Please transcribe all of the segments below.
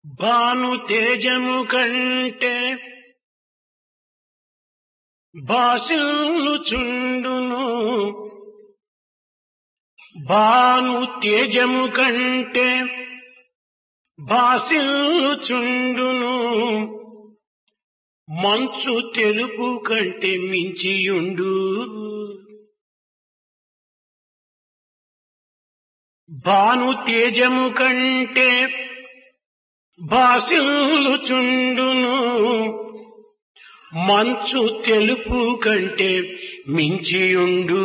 భాను తేజము కంటే బాసిల్లు చుండును భాను తేజము కంటే బాసిల్లు చుండును మంచు తెలుపు కంటే మించియుండు భాను తేజము కంటే బాసిల్లు చుండును మంచు తెలుపు కంటే మించియుండు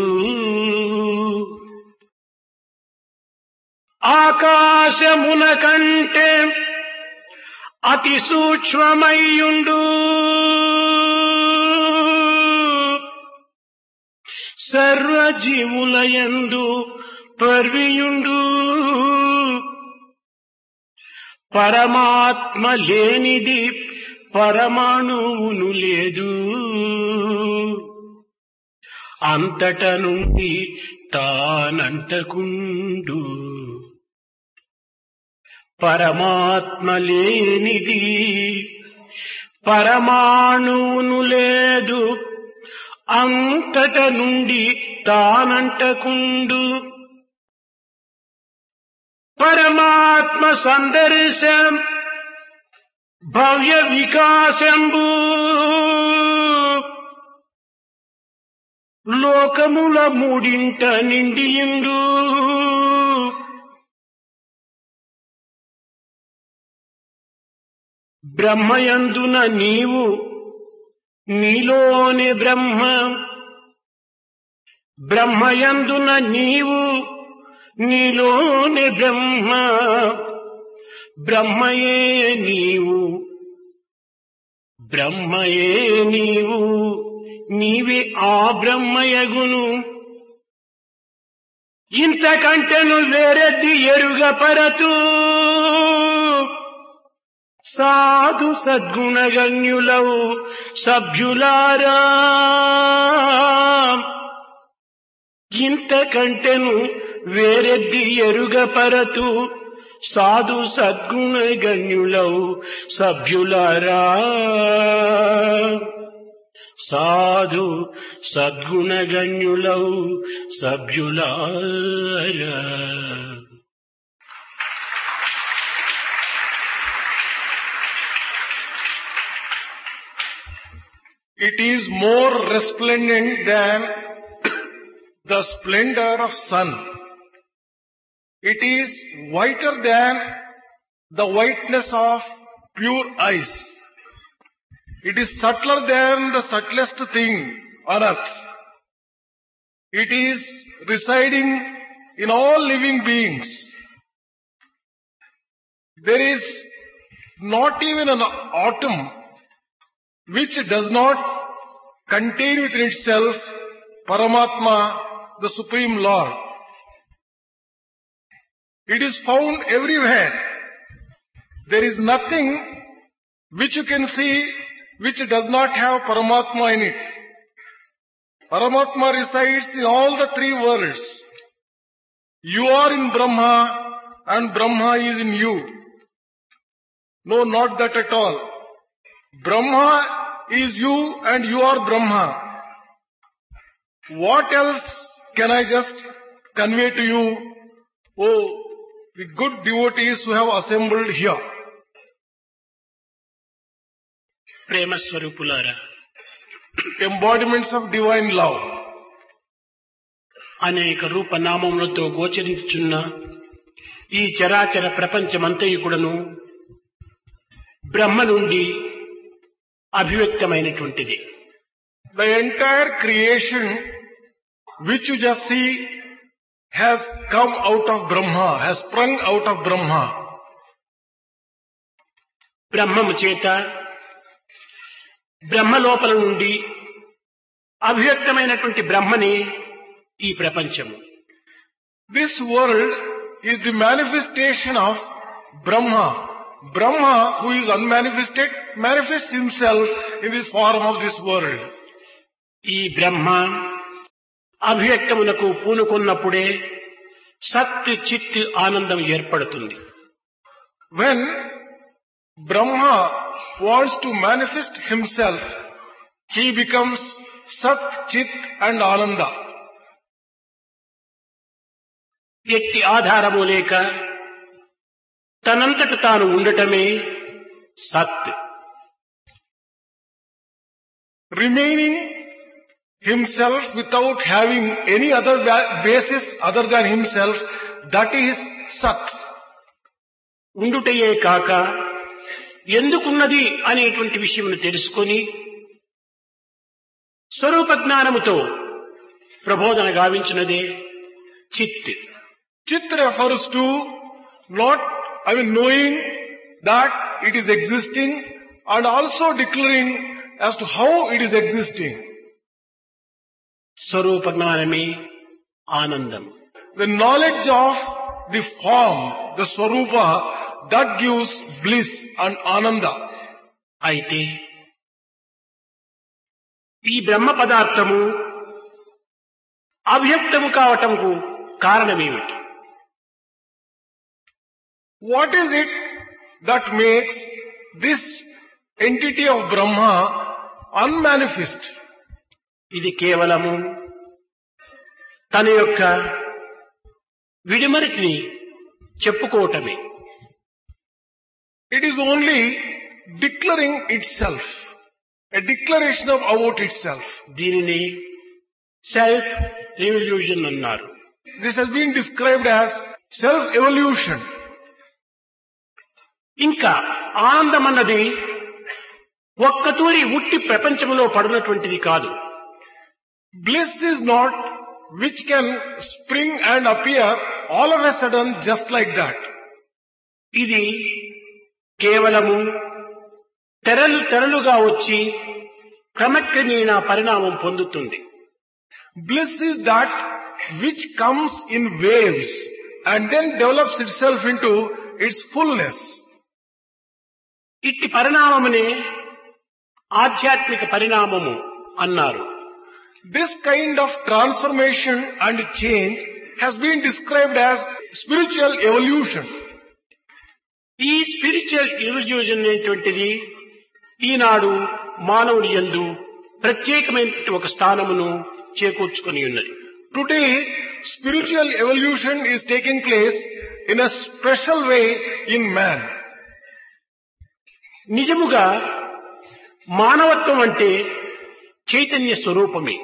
ఆకాశమున కంటే అతి సూక్ష్మమయ్యుండు సర్వజీవులయందు పర్వియుండు పరమాత్మ లేనిది పరమాణువును లేదు అంతట నుండి తానంటకుండు పరమాత్మ లేనిది పరమాణువును లేదు అంతట నుండి తానంటకుండు పరమాత్మ సందర్శం భవ్య వికాసంబు లోకముల మూడింట నిండియుండు బ్రహ్మయందున నీవు నీలోని బ్రహ్మ బ్రహ్మయందున నీవు నీలోని బ్రహ్మ బ్రహ్మయే నీవు బ్రహ్మయే నీవు నీవే ఆ బ్రహ్మయగును ఇంతకంటెను వేరెద్ది ఎరుగపరతూ సాధు సద్గుణగణ్యులవు సభ్యులారా ఇంతకంటెను వేరెద్ది ఎరుగపరతు సాధు సద్గుణగణ్యులవు సభ్యులారా సాధు సద్గుణగణ్యులవు సభ్యులారా It is more resplendent than the splendor of sun. It is whiter than the whiteness of pure ice. It is subtler than the subtlest thing on earth. It is residing in all living beings. There is not even an atom which does not contain within itself Paramatma, the Supreme Lord. It is found everywhere. There is nothing which you can see which does not have Paramatma in it. Paramatma resides in all the three worlds. You are in Brahma and Brahma is in you. No, not that at all. Brahma is you and you are Brahma. What else can I just convey to you? Oh, the good devotees who have assembled here. ప్రేమ స్వరూపులారా Embodiments of divine love. అనేక రూపనామములతో గోచరించుచున్న ఈ చరాచర ప్రపంచమంతయు కూడాను బ్రహ్మ నుండి అభివ్యక్తమైనటువంటిది The entire creation which you just see has come out of Brahma, has sprung out of Brahma. బ్రహ్మము చేత బ్రహ్మ లోపల నుండి అభివ్యక్తమైనటువంటి బ్రహ్మని ఈ ప్రపంచము This world is the manifestation of Brahma. Brahma, who is unmanifested, manifests himself in the form of this world. ఈ బ్రహ్మ అభివ్యక్తమునకు పూనుకున్నప్పుడే సత్ చిత్ ఆనందం ఏర్పడుతుంది When Brahma wants to manifest himself, he becomes Sat, Chit and Ananda. ఎట్టి ఆధారము లేక తనంతట తాను ఉండటమే సత్ Remaining himself without having any other ba- basis other than himself, that is Sat. ఉండుటయే కాక ఎందుకున్నది అనేటువంటి విషయమును తెలుసుకొని స్వరూప జ్ఞానముతో ప్రబోధన గావించినదే చిత్ Chit refers to not, I mean, knowing that it is existing and also declaring as to how it is existing. స్వరూప జ్ఞానమే ఆనందం The knowledge of the form, the swarupa, that gives bliss and ananda. అయితే ఈ బ్రహ్మ పదార్థము అవ్యక్తము కావటంకు కారణమేమిటి What is it that makes this entity of Brahma unmanifest? ఇది కేవలము తన యొక్క విడిమరితిని చెప్పుకోవటమే It is only declaring itself, a declaration of about itself. దీనిని సెల్ఫ్ రివల్యూషన్ అన్నారు This has been described as self-evolution. ఇంకా ఆనందం అన్నది ఒక్కతూరి ఉట్టి ప్రపంచంలో పడినటువంటిది కాదు Bliss is not which can spring and appear all of a sudden just like that. ఇది కేవలము తెరలు తెరలుగా వచ్చి క్రమక్రమేణా పరిణామం పొందుతుంది Bliss is that which comes in waves and then develops itself into its fullness. ఇట్టి పరిణామమునే ఆధ్యాత్మిక పరిణామము అన్నారు This kind of transformation and change has been described as spiritual evolution. ఈ స్పిరిచువల్ ఇల్యూజన్ అనేటువంటిది ఈనాడు మానవుడి యందు ప్రత్యేకమైన ఒక స్థానమును చేకూర్చుకొని ఉన్నది Today, spiritual evolution is taking place in a special way in man. నిజముగా మానవత్వం అంటే చైతన్య స్వరూపమే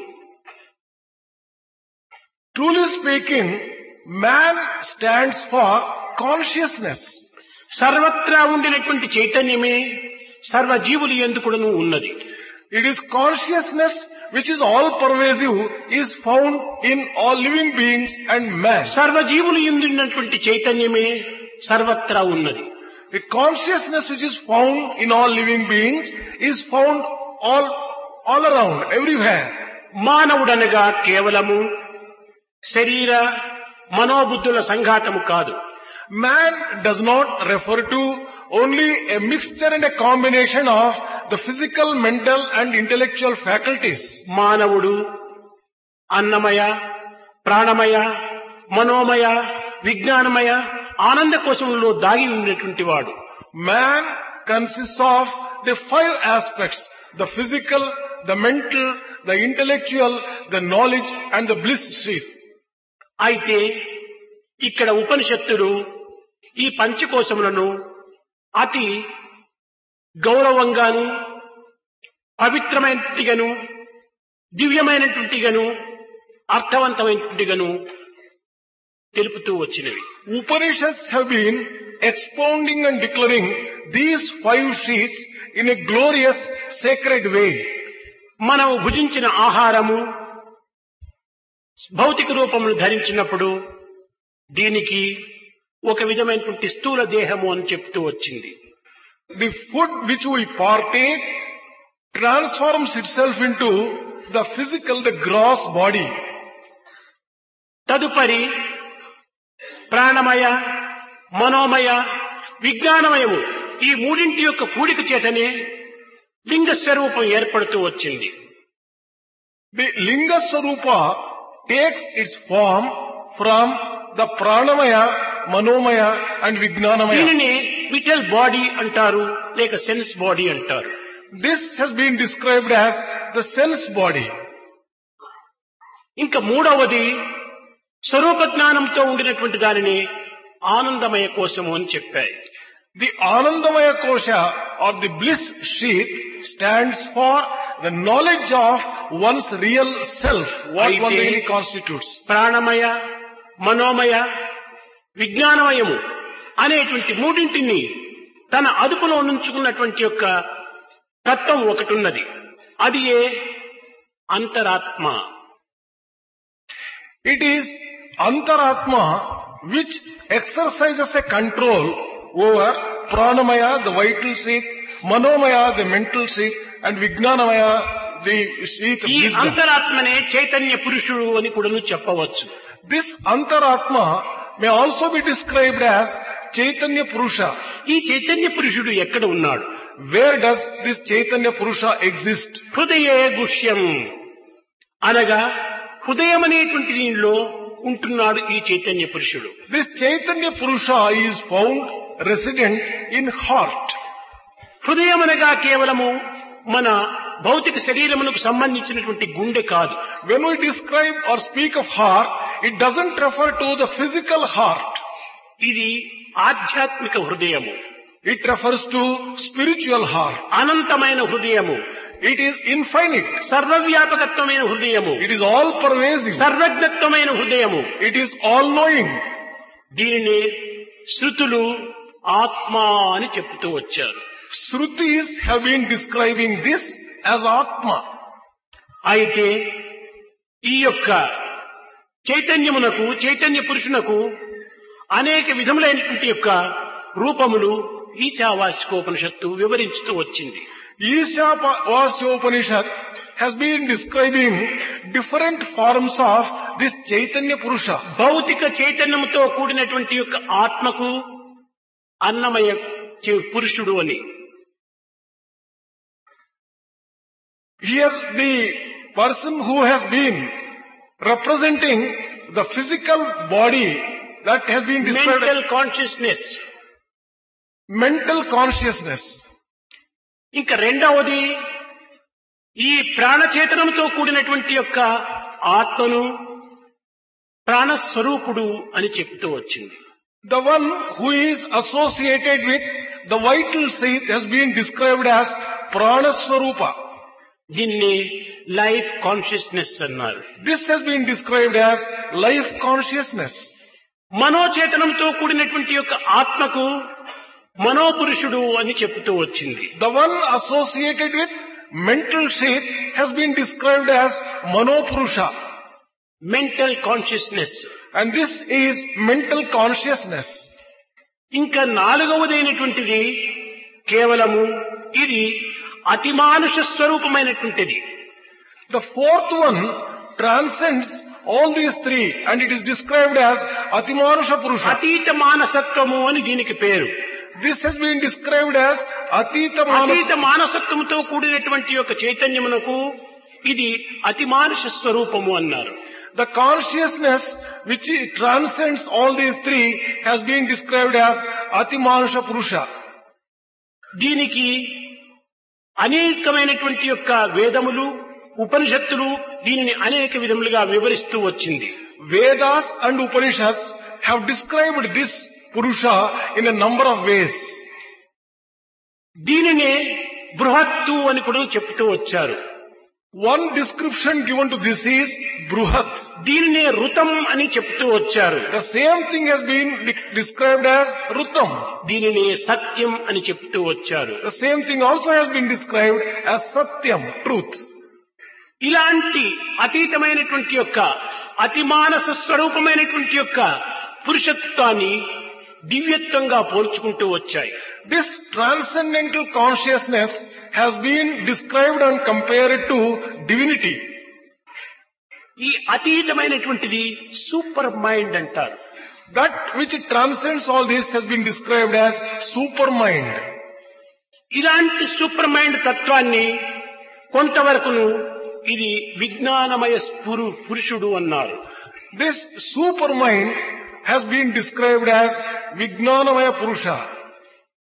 Truly speaking, man stands for consciousness. సర్వత్రా ఉండినటువంటి చైతన్యమే సర్వజీవులు ఎందుకుడను ఉన్నది It is consciousness which is all pervasive is found in all living beings and man. సర్వజీవులు ఎందున్నటువంటి చైతన్యమే సర్వత్రా ఉన్నది The consciousness which is found in all living beings is found all, all around, everywhere. మానవుడనగా కేవలము శరీర మనోబుద్ధుల సంఘాతము కాదు Man does not refer to only a mixture and a combination of the physical, mental and intellectual faculties. మానవుడు అన్నమయ ప్రాణమయ మనోమయ విజ్ఞానమయ ఆనంద కోశంలో దాగి ఉన్నటువంటి వాడు Man consists of the five aspects, the physical, the mental, the intellectual, the knowledge and the bliss state. అయితే ఇక్కడ ఉపనిషత్తులు ఈ పంచకోశములను అతి గౌరవంగాను పవిత్రమైనట్టుగాను దివ్యమైనటువంటిగాను అర్థవంతమైనటువంటిగాను తెలుపుతూ వచ్చినవి Upanishads have been expounding and declaring these five sheets in a glorious sacred way. మనం భుజించిన ఆహారము భౌతిక రూపమును ధరించినప్పుడు దీనికి ఒక విధమైనటువంటి స్థూల దేహము అని చెప్తూ వచ్చింది The food which we partake transforms itself into the physical, the gross body. తదుపరి ప్రాణమయ మనోమయ విజ్ఞానమయము ఈ మూడింటి యొక్క కూడిక చేతనే లింగ స్వరూపం ఏర్పడుతూ వచ్చింది The Linga Swarupa takes its form from the Pranamaya, Manomaya and Vijnanamaya. దీనిని విటల్ బాడీ అంటారు లేక సెన్స్ బాడీ అంటారు This has been described as the sense body. ఇంకా మూడవది స్వరూప జ్ఞానంతో ఉండినటువంటి దానిని ఆనందమయ కోశము అని చెప్పాయి The Anandamaya Kosha or the bliss sheath stands for the knowledge of one's real self, what one Aite- really constitutes. ప్రాణమయ మనోమయ విజ్ఞానమయము అనేటువంటి మూడింటిని తన అదుపులో ఉంచుకున్నటువంటి యొక్క తత్వం ఒకటి ఉన్నది అది ఏ అంతరాత్మ It is Antaratma which exercises a control over Pranamaya, the vital sheath, Manomaya, the mental sheath, and Vijnanamaya, the sheath of ఈ wisdom. అంతరాత్మనే చైతన్య పురుషుడు అని కూడాను చెప్పవచ్చు This Antaratma may also be described as Chaitanya Purusha. ఈ చైతన్య పురుషుడు ఎక్కడ ఉన్నాడు Where does this Chaitanya Purusha exist? హృదయే గుహ్యం అనగా హృదయం అనేటువంటి దీనిలో ఉంటున్నాడు ఈ చైతన్య పురుషుడు This Chaitanya Purusha is found resident in heart. హృదయం అనగా కేవలము మన భౌతిక శరీరమునకు సంబంధించినటువంటి గుండె కాదు When we describe or speak of heart, it doesn't refer to the physical heart. ఇది ఆధ్యాత్మిక హృదయము It refers to spiritual heart. అనంతమైన హృదయము It is infinite. సర్వవ్యాపకత్వమైన హృదయము It is all pervasive. సర్వజ్ఞత్వమైన హృదయము It is all knowing. దీనిని శృతులు ఆత్మ అని చెప్తూ వచ్చారు Shrutis have been describing this as Atma. అయితే ఈ యొక్క చైతన్యమునకు చైతన్య పురుషునకు అనేక విధములైనటువంటి యొక్క రూపములు ఈశావాసికోపనిషత్తు వివరించుతూ వచ్చింది Isha has been describing different forms of this Chaitanya Purusha. భౌతిక చైతన్యముతో కూడినటువంటి యొక్క ఆత్మకు అన్నమయ చే- పురుషుడు అని He has the person who has been representing the physical body that has been described mental consciousness mental consciousness. ఇంకా రెండవది ఈ ప్రాణచేతనంతో కూడినటువంటి యొక్క ఆత్మను ప్రాణస్వరూపుడు అని చెప్తూ వచ్చింది The one who is associated with the vital seat has been described as Pranaswarupa. దీన్ని లైఫ్ కాన్షియస్నెస్ అన్నారు This has been described as life consciousness. మనోచేతనంతో కూడినటువంటి యొక్క ఆత్మకు మనోపురుషుడు అని చెప్తూ వచ్చింది The one associated with mental seat has been described as Manopurusha. Mental consciousness And this is mental consciousness. ఇంకా నాలుగవదైనటువంటిది కేవలము ఇది అతిమానుష స్వరూపమైనటువంటిది The fourth one transcends all these three and it is described as Atimanusha Purusha. అతీత మానసత్వము అని దీనికి పేరు This has been described as Atita Manasa. అతీత మానసత్వంతో కూడినటువంటి యొక్క చైతన్యమునకు ఇది అతి మానుష స్వరూపము అన్నారు The consciousness which transcends all these three has been described as Atimanusha Purusha. దీనికి అనేకమైనటువంటి యొక్క వేదములు ఉపనిషత్తులు దీనిని అనేక విధములుగా వివరిస్తూ వచ్చింది Vedas and Upanishads have described this Purusha in a number of ways. దీనినే బృహత్తు అని కూడా చెప్తూ వచ్చారు One description given to this is Bruhat. దీనినే ఋతం అని చెప్తూ వచ్చారు The same thing has been de- described as Rutam. దీనినే సత్యం అని చెప్తూ వచ్చారు The same thing also has been described as Satyam, truth. ఇలాంటి అతీతమైనటువంటి యొక్క అతిమానస స్వరూపమైనటువంటి యొక్క పురుషత్వాన్ని దివ్యత్వంగా పోల్చుకుంటూ వచ్చాయి This transcendental consciousness has been described and compared to divinity. ఈ అతీతమైనటువంటిది సూపర్ మైండ్ అంటారు That which transcends all this has been described as supermind. ఇలాంటి సూపర్ మైండ్ తత్వాన్ని కొంతవరకును ఇది విజ్ఞానమయ స్ఫురు పురుషుడు అన్నారు This supermind has been described as Vijnanamaya Purusha.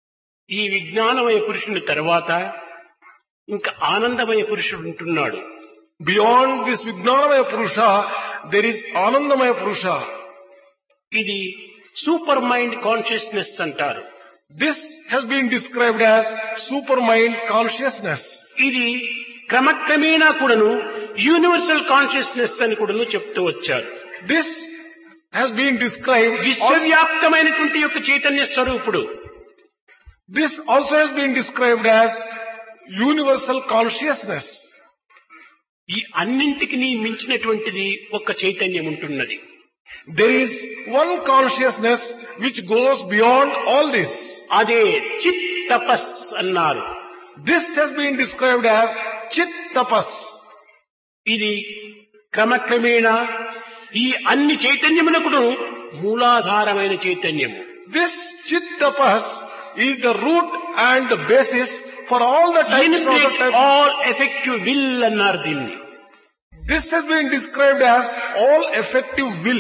ఈ విజ్ఞానమయ పురుషుని తర్వాత ఇంకా ఆనందమయ పురుషుడు ఉంటున్నాడు Beyond this Vijnanamaya Purusha, there is Anandamaya Purusha. ఇది సూపర్ మైండ్ కాన్షియస్నెస్ అంటారు This has been described as supermind consciousness. ఇది క్రమక్రమేణా కూడాను యూనివర్సల్ కాన్షియస్నెస్ అని కూడాను చెప్తూ వచ్చారు This has been described also, విశ్వవ్యాప్తమైనటువంటి యొక్క చైతన్య స్వరూపుడు this also has been described as universal consciousness. ఈ అన్నింటికి మించినటువంటిది ఒక చైతన్యం ఉంటున్నది There is one consciousness which goes beyond all this. అదే చిత్ తపస్ అన్నారు This has been described as Chit Tapas. ఇది క్రమక్రమేణా ఈ అన్ని చైతన్యమునకును మూలాధారమైన చైతన్యము This Chit Tapas is the root and the basis for all the types of the types. All effective will అన్నారు దీన్ని This has been described as all effective will.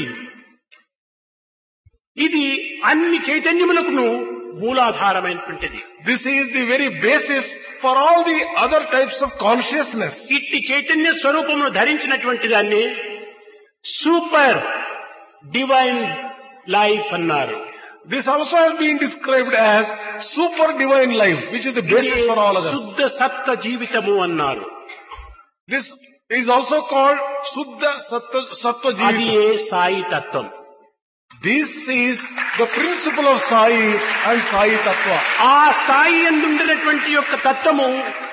ఇది అన్ని చైతన్యములకును మూలాధారమైనటువంటిది This is the very basis for all the other types of consciousness. ఇట్టి చైతన్య స్వరూపమును ధరించినటువంటి దాన్ని super divine life అన్నారు This also has been described as super divine life, which is the basis for all others. శుద్ధ సత్వ జీవితము అన్నారు This is also called Suddha Sattva, Sattva అది Jivita. ఏ సాయి తత్వం This is the principle of Sai and Sai Tattva. ఆ స్థాయి ఎందుండినటువంటి యొక్క తత్వము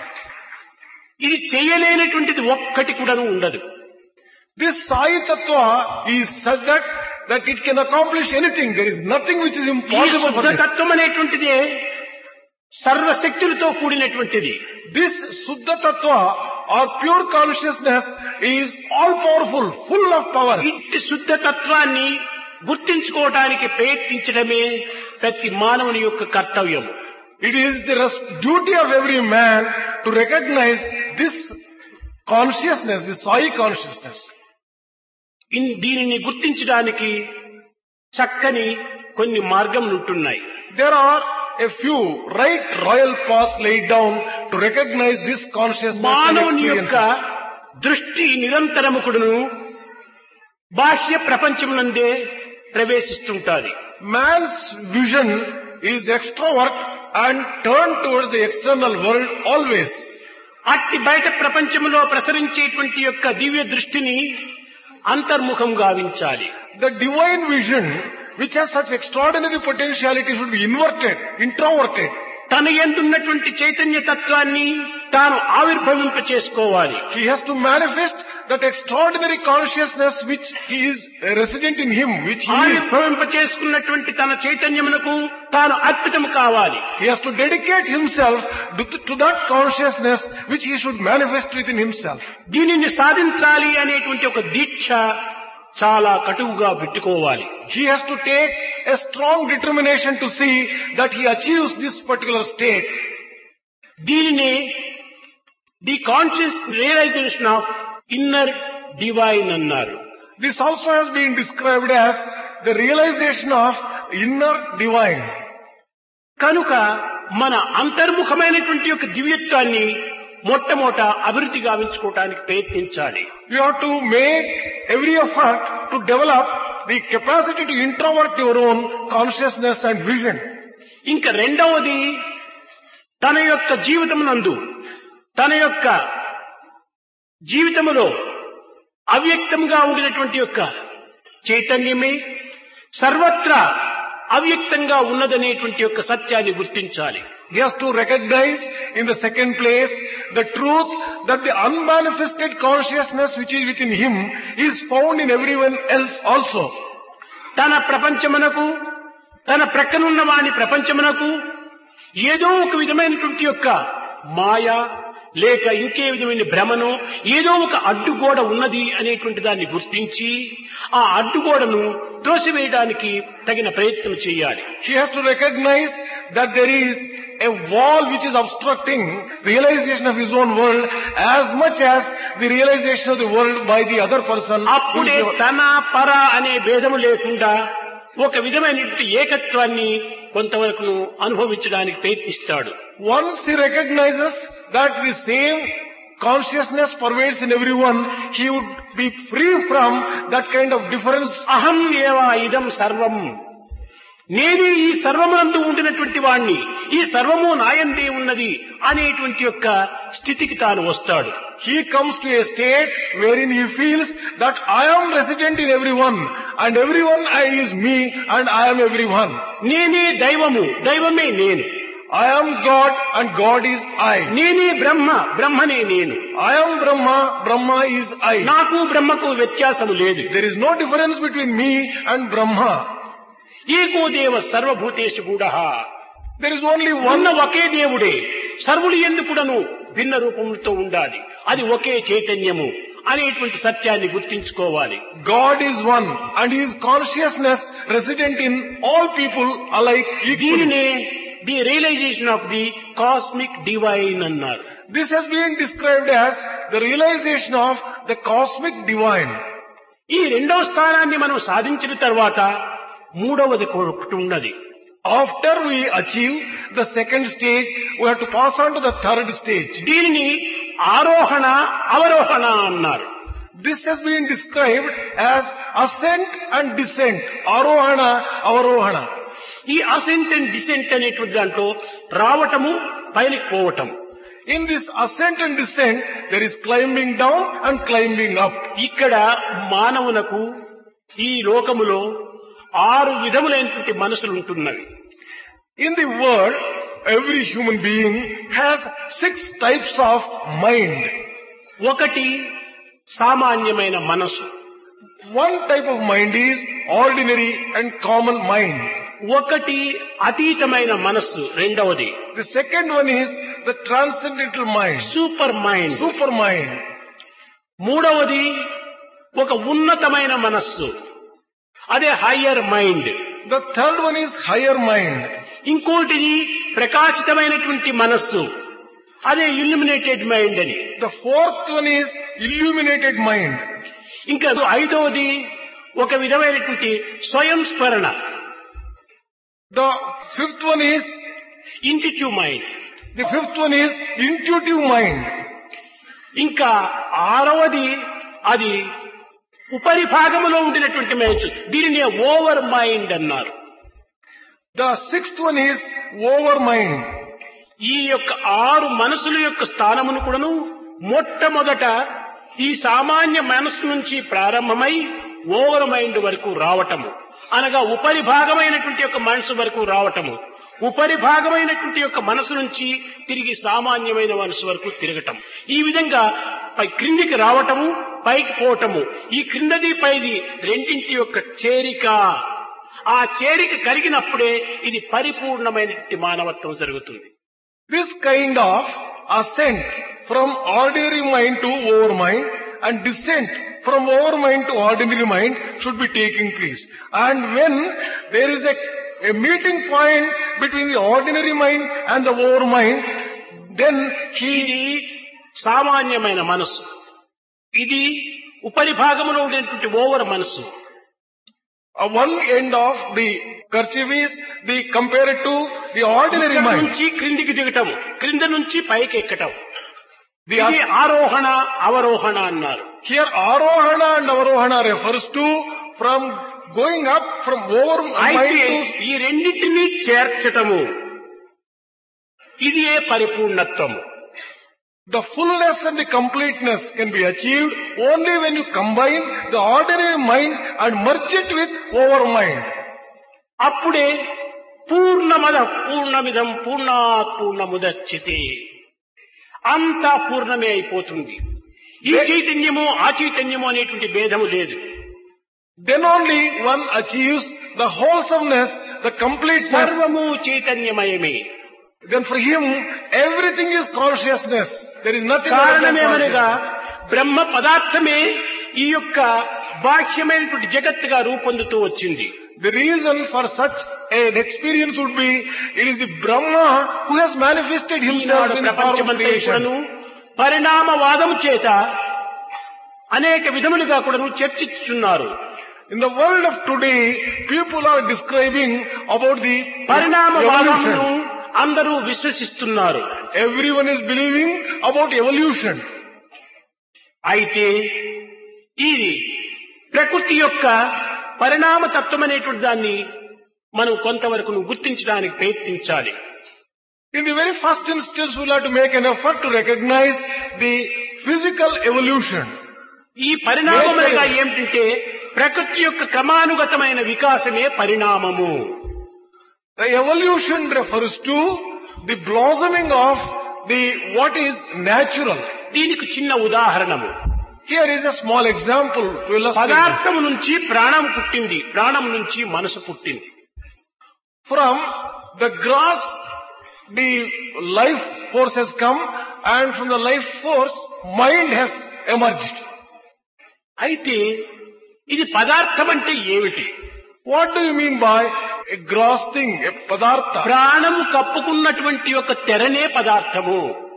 ఇది చేయలేనటువంటిది ఒక్కటి కూడాను ఉండదు This Sai Tattva is such that, that it can accomplish anything. There is nothing which is ఈ impossible for శుద్ధ this. తత్వం అనేటువంటిదే సర్వశక్తులతో కూడినటువంటిది This Suddha Tattva or pure consciousness is all powerful, full of powers. ఇట్టి శుద్ధ తత్వాన్ని గుర్తించుకోవడానికి ప్రయత్నించడమే ప్రతి మానవుని యొక్క కర్తవ్యం It is the res- duty of every man to recognize this consciousness, this Sai consciousness. ఇన్- దీనిని గుర్తించడానికి చక్కని కొన్ని మార్గములు ఉంటున్నాయి There are a few right royal paths laid down to recognize this consciousness and మానవుని experience. యొక్క it. దృష్టి నిరంతరముకుడును బాహ్య ప్రపంచమునందే ప్రవేశిస్తుంటాది Man's vision is extrovert and turned towards the external world always. అట్టి బయట ప్రపంచములో ప్రసరించేటువంటి యొక్క దివ్య దృష్టిని అంతర్ముఖం గావించాలి The divine vision, which has such extraordinary potentiality, should be inverted, introverted. తన ఎందున్నటువంటి చైతన్య తత్వాన్ని తాను ఆవిర్భవింప చేసుకోవాలి He has to manifest that extraordinary consciousness which he is resident in him, which he is. ఆవిర్భవింప చేసుకున్నటువంటి తన చైతన్యమునకు తాను అర్పితము కావాలి He has to dedicate himself to, to that consciousness which he should manifest within himself. దీనిని సాధించాలి అనేటువంటి ఒక దీక్ష చాలా కటువుగా పెట్టుకోవాలి He has to take a strong determination to see that he achieves this particular state. దీనిని the conscious realisation of inner divine అన్నారు This also has been described as the realization of inner divine. కనుక మన అంతర్ముఖమైనటువంటి యొక్క దివ్యత్వాన్ని మొట్టమొదట అభివృద్ధి గావించుకోవటానికి ప్రయత్నించాలి You have to make every effort to develop the capacity to introvert your own consciousness and vision. ఇంకా రెండవది తన యొక్క జీవితమునందు తన యొక్క జీవితములో అవ్యక్తంగా ఉండినటువంటి యొక్క చైతన్యమే సర్వత్రా అవ్యక్తంగా ఉన్నదనేటువంటి యొక్క సత్యాన్ని గుర్తించాలి He has to recognize in the second place the truth that the unmanifested consciousness which is within him is found in everyone else also. తన ప్రపంచమునకు తన ప్రక్కనున్న వాని ప్రపంచమునకు ఏదో ఒక విధమైనటువంటి యొక్క మాయ లేక ఇంకే విధమైన భ్రమను ఏదో ఒక అడ్డుగోడ ఉన్నది అనేటువంటి దాన్ని గుర్తించి ఆ అడ్డుగోడను త్రోసివేయడానికి తగిన ప్రయత్నం చేయాలి He has to recognize that there is a wall which is obstructing realization of his own world as much as the realization of the world by the other person. who is అప్పుడే the- తన పర అనే భేదము లేకుండా ఒక విధమైనటువంటి ఏకత్వాన్ని కొంతవరకు అనుభవించడానికి ప్రయత్నిస్తాడు Once he recognizes that the same consciousness pervades in everyone, he would be free from that kind of difference. అహం ఏవా ఇదం సర్వం నేనే ఈ సర్వమునందు ఉండినటువంటి వాణ్ణి ఈ సర్వము నాయందే ఉన్నది అనేటువంటి యొక్క స్థితికి తాను వస్తాడు He comes to a state wherein he feels that I am resident in everyone and everyone is me and I am everyone. నేనే దైవము దైవమే నేను I am God and God is I. నేనే బ్రహ్మ బ్రహ్మనే నేను I am Brahma, Brahma is I. నాకు బ్రహ్మకు వ్యత్యాసము లేదు There is no difference between me and Brahma. ఏకో దేవ సర్వభూతేషు కూడా There is only ఉన్న one ఒకే దేవుడే సర్వులు ఎందుకుడను భిన్న రూపములతో ఉండాలి అది ఒకే చైతన్యము అనేటువంటి సత్యాన్ని గుర్తించుకోవాలి God is one and His consciousness resident in all people alike equally. దీనినే the realisation of the cosmic divine అన్నారు This has been described as the realization of the cosmic divine. ఈ రెండవ స్థానాన్ని మనం సాధించిన తర్వాత మూడవది ఒకటి ఉన్నది After we achieve the second stage, we have to pass on to the third stage. దీనిని ఆరోహణ అవరోహణ అన్నారు This has been described as ascent and descent. Arohana, avarohana. ఈ అసెంట్ అండ్ డిసెంట్ అనేటువంటి దాంట్లో రావటము పైనకి పోవటం In this ascent and descent, there is climbing down and climbing up. ఇక్కడ మానవునకు ఈ లోకములో ఆరు విధములైనటువంటి మనసులు ఉంటున్నవి In the world, every human being has six types of mind. ఒకటి సామాన్యమైన మనసు One type of mind is ordinary and common mind. ఒకటి అతీతమైన మనస్సు రెండవది The second one is the transcendental mind, super mind super mind. మూడవది ఒక ఉన్నతమైన మనస్సు అదే higher mind The third one is higher mind. ఇంకోటిది ప్రకాశితమైనటువంటి మనస్సు అదే ఇల్యుమినేటెడ్ మైండ్ అని The fourth one is illuminated mind. ఇంకా ఐదవది ఒక విధమైనటువంటి స్వయం స్మరణ The fifth one is, intuitive mind the fifth one is intuitive mind. ఇంకా ఆరవది అది ఉపరిభాగములో ఉండినటువంటి మైండ్ దీనిని ఓవర్ మైండ్ అన్నారు The sixth one is over mind. ఈ యొక్క ఆరు మనసుల యొక్క స్థానమును కూడాను మొట్టమొదట ఈ సామాన్య మనస్సు నుంచి ప్రారంభమై ఓవర్ మైండ్ వరకు రావటము అనగా ఉపరిభాగమైనటువంటి యొక్క మనసు వరకు రావటము ఉపరిభాగమైనటువంటి యొక్క మనసు నుంచి తిరిగి సామాన్యమైన మనసు వరకు తిరగటం ఈ విధంగా పై క్రిందికి రావటము పైకి పోవటము ఈ క్రిందది పైది రెండింటి యొక్క చేరిక ఆ చేరిక కలిగినప్పుడే ఇది పరిపూర్ణమైనటువంటి మానవత్వం జరుగుతుంది This kind of ascent from ordinary mind to over mind and descent from over mind to ordinary mind should be taking place. And when there is a, a meeting point between the ordinary mind and the over mind, then he ఇది సామాన్యమైన మనసు ఇది ఉపరిభాగంలో ఉండేటువంటి over మనసు uh, one end of the kerchief is the compared to the ordinary ఇక్కడ mind. నుంచి క్రిందికి దిగటం క్రింద నుంచి పైకి ఎక్కటం The ఇది as- ఆరోహణ అవరోహణ అన్నారు here Arohana and Avarohana refers to from going up from over అయితే mind to ఈ రెండింటినీ చేర్చటము ఇది ఏ పరిపూర్ణత్వము The fullness and the completeness can be achieved only when you combine the ordinary mind and merge it with over mind. అప్పుడే పూర్ణమద పూర్ణమిదం పూర్ణాత్ పూర్ణముదచ్చితే అంతా పూర్ణమే అయిపోతుంది ఈ చైతన్యము ఆ చైతన్యము అనేటువంటి భేదము లేదు Then only one achieves the wholesomeness, the completeness. సర్వము చైతన్యమయమే Then for him, everything is consciousness. There is nothing other than కారణమేమనగా consciousness. బ్రహ్మ పదార్థమే ఈ యొక్క బాహ్యమైనటువంటి జగత్తుగా రూపొందుతూ వచ్చింది The reason for such an experience would be, it is the Brahma who has manifested himself Eenadu in the form of ప్రపంచమంతా creation. కూడాను పరిణామవాదము చేత అనేక విధములుగా కూడాను చర్చించుచున్నారు In the world of today, people are describing about the పరిణామవాదమును evolution. అందరూ విశ్వసిస్తున్నారు Everyone is believing about evolution. అయితే ఇది ప్రకృతి యొక్క పరిణామ తత్వం అనేటువంటి దాన్ని మనం కొంతవరకు గుర్తించడానికి ప్రయత్నించాలి In the very first instance, we'll have to make an effort to recognize the physical evolution. ఈ పరిణామం అనగా ఏమిటంటే ప్రకృతి యొక్క క్రమానుగతమైన వికాసమే పరిణామము The evolution refers to the blossoming of the what is natural. దీనికి చిన్న ఉదాహరణము Here is a small example to illustrate this. పదార్థము నుంచి ప్రాణం పుట్టింది ప్రాణం నుంచి మనసు పుట్టింది From the grass, the life force has come and from the life force, mind has emerged. అయితే ఇది పదార్థం అంటే ఏమిటి What do you mean by a gross thing, a padartha? ప్రాణము కప్పుకున్నటువంటి ఒక తెరనే పదార్థము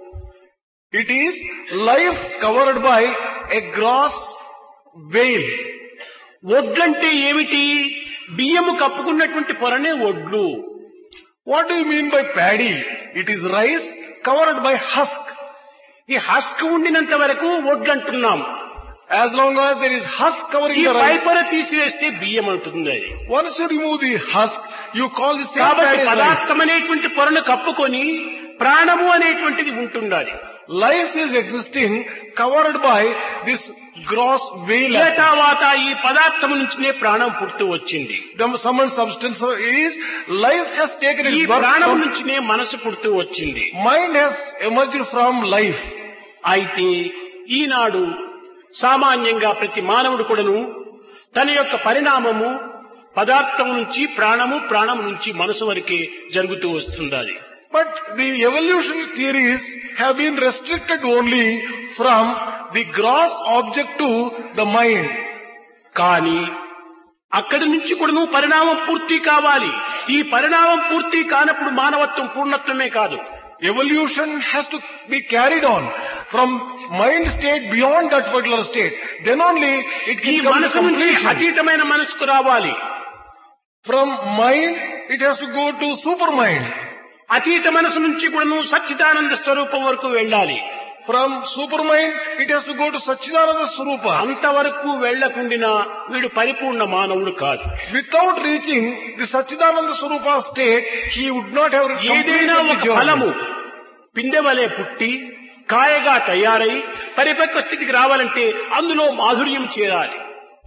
It is life covered by a gross veil. ఒడ్లంటే ఏమిటి బియ్యము కప్పుకున్నటువంటి పొరనే ఒడ్లు What do you mean by paddy? It is rice covered by husk. ఈ హస్క్ ఉండినంత వరకు ఒడ్లు అంటున్నాం As long as there is husk covering ఈ the rice, పైపొర తీసివేస్తే బియ్యం అంటుంది అది once you remove the husk, you call the same కాబట్టి paddy as rice. పదార్థం అనేటువంటి పొరను కప్పుకొని ప్రాణము అనేటువంటిది ఉంటుండాలి Life is existing covered by this gross veil. as such. తర్వాత ఈ పదార్థం నుంచినే ప్రాణం పుడుతూ వచ్చింది The summoned substance is life has taken ఈ its birth ప్రాణం from, నుంచినే మనసు పుడుతూ వచ్చింది mind has emerged from life. అయితే ఈనాడు సామాన్యంగా ప్రతి మానవుడు కూడాను తన యొక్క పరిణామము పదార్థం నుంచి ప్రాణము ప్రాణం నుంచి మనసు వరకే జరుగుతూ వస్తుండాలి But the evolution theories have been restricted only from the gross object to the mind. కానీ అక్కడి నుంచి కూడాను పరిణామం పూర్తి కావాలి ఈ పరిణామం పూర్తి కానప్పుడు మానవత్వం పూర్ణత్వమే కాదు Evolution has to be carried on from mind state beyond that particular state. Then only it ఈ can come to మనసు నుంచి completion. అతీతమైన మనసుకు రావాలి From mind, it has to go to supermind. అతీత మనసు నుంచి కూడాను సచ్చిదానంద స్వరూపం వరకు వెళ్ళాలి From supermind, it has to go to Satchidananda Swarupa. అంతవరకు వెళ్లకుండినా వీడు పరిపూర్ణ మానవుడు కాదు Without reaching the Satchidananda Swarupa state, he would not have ఏదైనా completed the ఒక journey. ఫలము పిందె వలె పుట్టి కాయగా తయారై పరిపక్వ స్థితికి రావాలంటే అందులో మాధుర్యం చేరాలి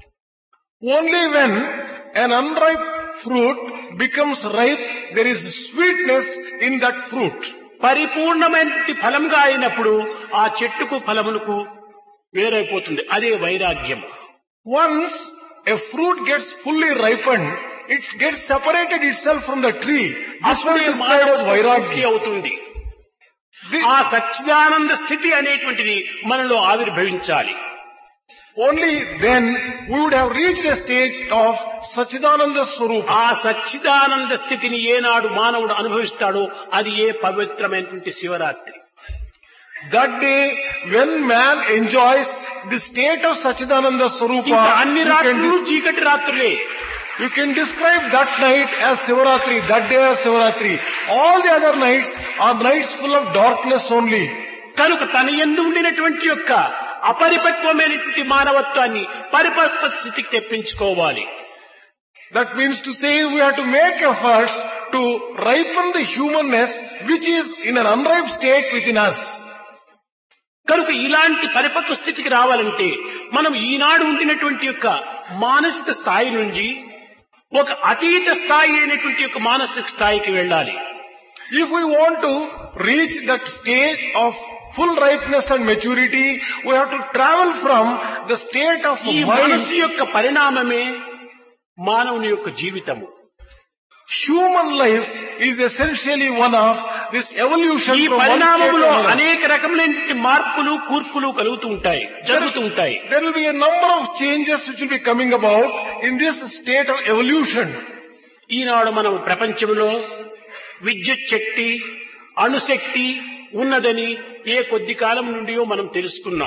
Only when an unripe fruit becomes ripe, there is sweetness in that fruit. పరిపూర్ణమైన ఫలంగా అయినప్పుడు ఆ చెట్టుకు ఫలమునకు వేరైపోతుంది అదే వైరాగ్యం Once a fruit gets fully ripened, it gets separated itself from the tree. This one అప్పుడే is described as మానవత్వం పూర్తి vairagya. అవుతుంది The- ఆ సచ్చిదానంద స్థితి అనేటువంటిది మనలో ఆవిర్భవించాలి only then we would have reached a stage of Satchidananda Swarupa. ఆ సచ్చిదానంద స్థితిని ఏనాడు మానవుడు అనుభవిస్తాడో అది ఏ పవిత్రమైనటువంటి Shivaratri That day, when man enjoys the state of Satchidananda Swarupa, ఇంకా అన్ని you can, రాత్రులు dis- చీకటి రాత్రులే you can describe that night as Sivaratri, that day as Sivaratri. All the other nights are nights full of darkness only. కనుక తన ఎందు ఉండినటువంటి యొక్క అపరిపక్వమైనటువంటి మానవత్వాన్ని పరిపక్వ స్థితికి తెప్పించుకోవాలి That means to say we have to make efforts to ripen the humanness which is in an unripe state within us. కనుక ఇలాంటి పరిపక్వ స్థితికి రావాలంటే మనం ఈనాడు ఉండినటువంటి యొక్క మానసిక స్థాయి నుంచి ఒక అతీత స్థాయి అయినటువంటి యొక్క మానసిక స్థాయికి వెళ్ళాలి If we want to reach that state of full ripeness and maturity, we have to travel from the state of ఈ mind. మనసు యొక్క పరిణామమే మానవుని యొక్క జీవితము Human life is essentially one of this evolution ఈ from one state to పరిణామములో another. అనేక రకములైన మార్పులు కూర్పులు కలుగుతూ ఉంటాయి జరుగుతూ ఉంటాయి There will be a number of changes which will be coming about in this state of evolution. ఈనాడు మనం ప్రపంచంలో విద్యుత్ శక్తి అణుశక్తి ఉన్నదని ఏ కొద్ది కాలం నుండియో మనం తెలుసుకున్నాం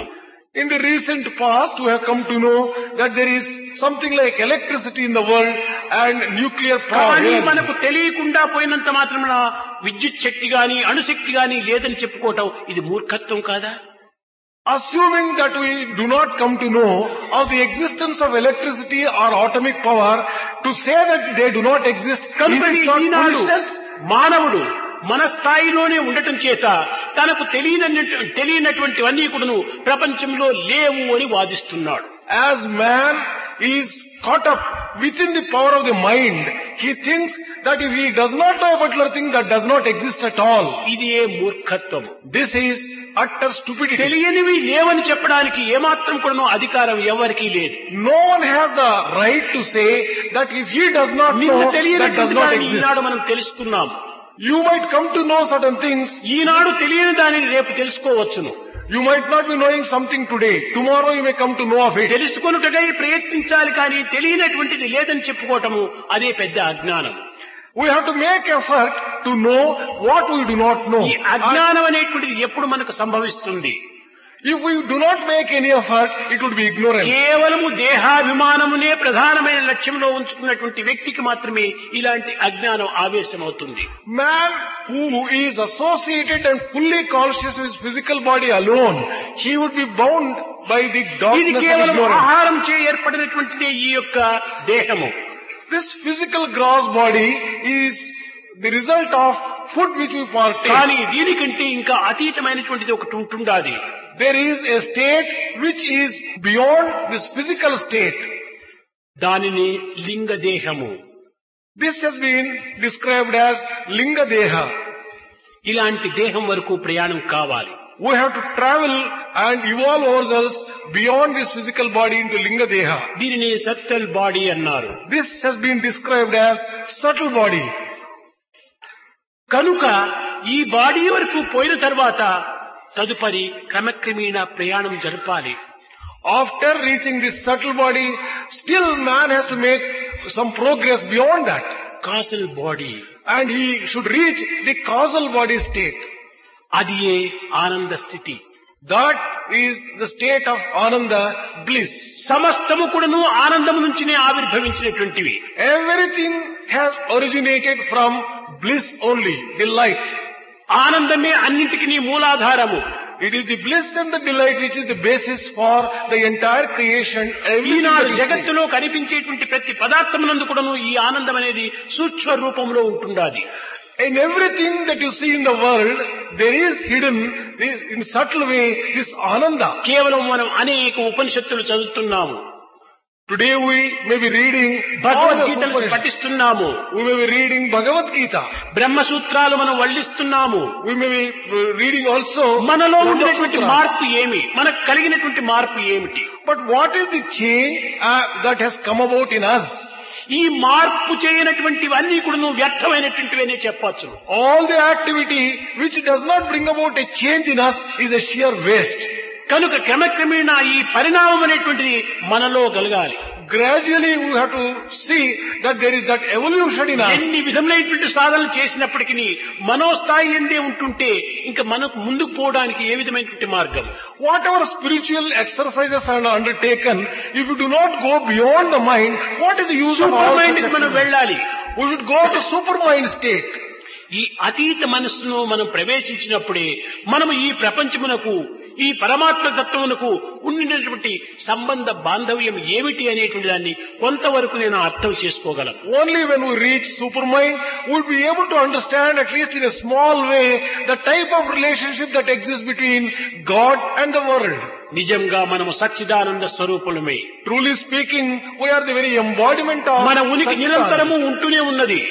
In the recent past, we have come to know that there is something like electricity in the world and nuclear power. కానీ energy. మనకు తెలియకుండా పోయినంత మాత్రమున విద్యుత్ శక్తి గాని అణుశక్తి గాని లేదని చెప్పుకోవటం ఇది మూర్ఖత్వం కాదా Assuming that we do not come to know of the existence of electricity or atomic power, to say that they do not exist, is కనుకని it not ఈనాడు foolishness? మానవుడు మన స్థాయిలోనే ఉండటం చేత తనకు తెలియని తెలియనటువంటివన్నీ కూడాను ప్రపంచంలో లేవు అని వాదిస్తున్నాడు As man is caught up within the power of the mind, he thinks that if he does not know a particular thing, that does not exist at all. ఇదే మూర్ఖత్వం This is utter stupidity. తెలియనివి లేవని చెప్పడానికి ఏమాత్రం కూడాను అధికారం ఎవరికీ లేదు No one has the right to say that if he does not నిన్న know, that does తెలియనటువంటి not దానిని exist. ఈనాడు మనం తెలుసుకున్నాం You might come to know certain things. ఈనాడు తెలియని దానిని రేపు తెలుసుకోవచ్చును You might not be knowing something today. Tomorrow you may come to know of it. తెలుసుకొనుటకై ప్రయత్నించాలి కానీ తెలియనటువంటిది లేదని చెప్పుకోవటము అదే పెద్ద అజ్ఞానం We have to make effort to know what we do not know. ఈ అజ్ఞానం అనేటువంటిది ఎప్పుడు మనకు సంభవిస్తుంది If we do not make any effort, it would be ignorance. కేవలము దేహాభిమానమునే ప్రధానమైన లక్ష్యంలో ఉంచుకున్నటువంటి వ్యక్తికి మాత్రమే ఇలాంటి అజ్ఞానం ఆవేశమవుతుంది Man who is associated and fully conscious of his physical body alone, he would be bound by the ఇది darkness of కేవలం ignorance. ఆహారం చే ఏర్పడినటువంటిదే ఈ యొక్క దేహము This physical gross body is the result of food which we partake. కానీ దీనికంటే ఇంకా అతీతమైనటువంటిది ఒకటి ఉంటుండాది There is a state which is beyond this physical state. దానిని లింగ దేహము This has been described as Linga Deha. ఇలాంటి దేహం వరకు ప్రయాణం కావాలి We have to travel and evolve ourselves beyond this physical body into Linga Deha. దీనిని subtle body అన్నారు This has been described as subtle body. కనుక ఈ బాడీ వరకు పోయిన తర్వాత తదుపరి క్రమక్రమేణా ప్రయాణం జరపాలి After reaching this subtle body, still man has to make some progress beyond that. Causal body And he should reach the causal body state. అది ఏ ఆనంద స్థితి That is the state of Ananda bliss. సమస్తము కూడాను ఆనందం నుంచినే ఆవిర్భవించినటువంటివి Everything has originated from bliss only, delight. ఆనందమే అన్నింటికి మూలాధారము It is the bliss and the delight which is the basis for the entire creation. Everything Eenadu that you see. జగత్తులో కనిపించేటువంటి ప్రతి పదార్థమునందు కూడాను ఈ ఆనందం అనేది సూక్ష్మ రూపంలో ఉంటుండాది In everything that you see in the world, there is hidden this, in subtle way this Ananda. కేవలం మనం అనేక ఉపనిషత్తులు చదువుతున్నాము Today we may be reading all the భగవద్గీతను Upanishads. పఠిస్తున్నాము We may be reading Bhagavad Gita. బ్రహ్మసూత్రాలు మనం వల్లిస్తున్నాము We may be uh, reading also మనలో Brahma ఉండినటువంటి Sutras. మార్పు ఏమి మనకు కలిగినటువంటి మార్పు ఏమిటి But what is the change uh, that has come about in us? ఈ మార్పు చేయనటువంటివన్నీ కూడా వ్యర్థమైనటువంటివనే చెప్పచ్చు All the activity which does not bring about a change in us is a sheer waste. కనుక క్రమక్రమేణా ఈ పరిణామం అనేటువంటిది మనలో కలగాలి Gradually we have to see that there is that evolution in us. ఎన్ని విధములైనటువంటి సాధనలు చేసినప్పటికీ మనోస్థాయి ఎందే ఉంటుంటే ఇంకా మనకు ముందుకు పోవడానికి ఏ విధమైనటువంటి మార్గం Whatever spiritual exercises are undertaken, if you do not go beyond the mind, what is the use of super all mind such మనం exercises? వెళ్ళాలి We should go to supermind state. ఈ అతీత మనస్సును మనం ప్రవేశించినప్పుడే మనము ఈ ప్రపంచమునకు ఈ పరమాత్మ తత్వమునకు ఉండినటువంటి సంబంధ బాంధవ్యం ఏమిటి అనేటువంటి దాన్ని కొంతవరకు నేను అర్థం చేసుకోగలను Only when we reach supermind, we'll be able to understand at least in a small way the type of relationship that exists between God and the world. నిజంగా మనము Sachchidananda స్వరూపులమే Truly speaking, we are the very embodiment of మన ఉనికి Satchidananda. నిరంతరము ఉంటూనే ఉన్నది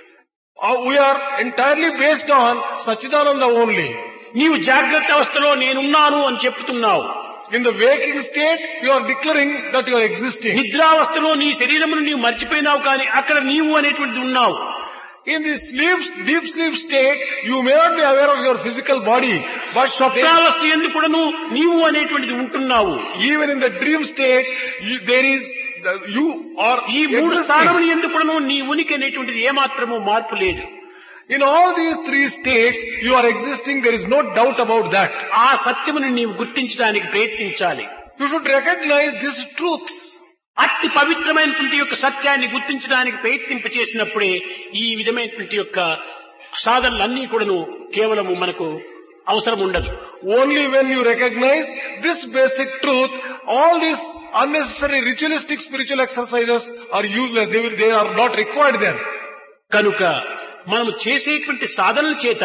Uh, We are entirely based on Sachidananda only. నీవు జాగ్రత్త అవస్థలో నేనున్నాను అని చెప్తున్నావు In the waking state, you are declaring that you are existing. నిద్రావస్థలో నీ శరీరమును నీవు మర్చిపోయినావు కానీ అక్కడ నీవు అనేటువంటిది ఉన్నావు In the sleep, deep sleep state, you may not be aware of your physical body, but స్వప్నావస్థ ఎందుకు కూడాను నీవు అనేటువంటిది ఉంటున్నావు even in the dream state, you, there is the, you are ఈ మూడు existing. స్థానములు ఎందుకు కూడాను నీ ఉనికి అనేటువంటిది ఏమాత్రము మార్పు లేదు In all these three states, you are existing. There is no doubt about that. ఆ సత్యమును నీవు గుర్తించడానికి ప్రయత్నించాలి You should recognize these truths. అతి పవిత్రమైనటువంటి యొక్క సత్యాన్ని గుర్తించడానికి ప్రయత్నింప చేసినప్పుడే ఈ విధమైనటువంటి యొక్క సాధనలన్నీ కూడాను కేవలము మనకు అవసరం ఉండదు Only when you recognize this basic truth, all these unnecessary ritualistic spiritual exercises are useless. They, will, they are not required then. కనుక మనం చేసేటువంటి సాధనల చేత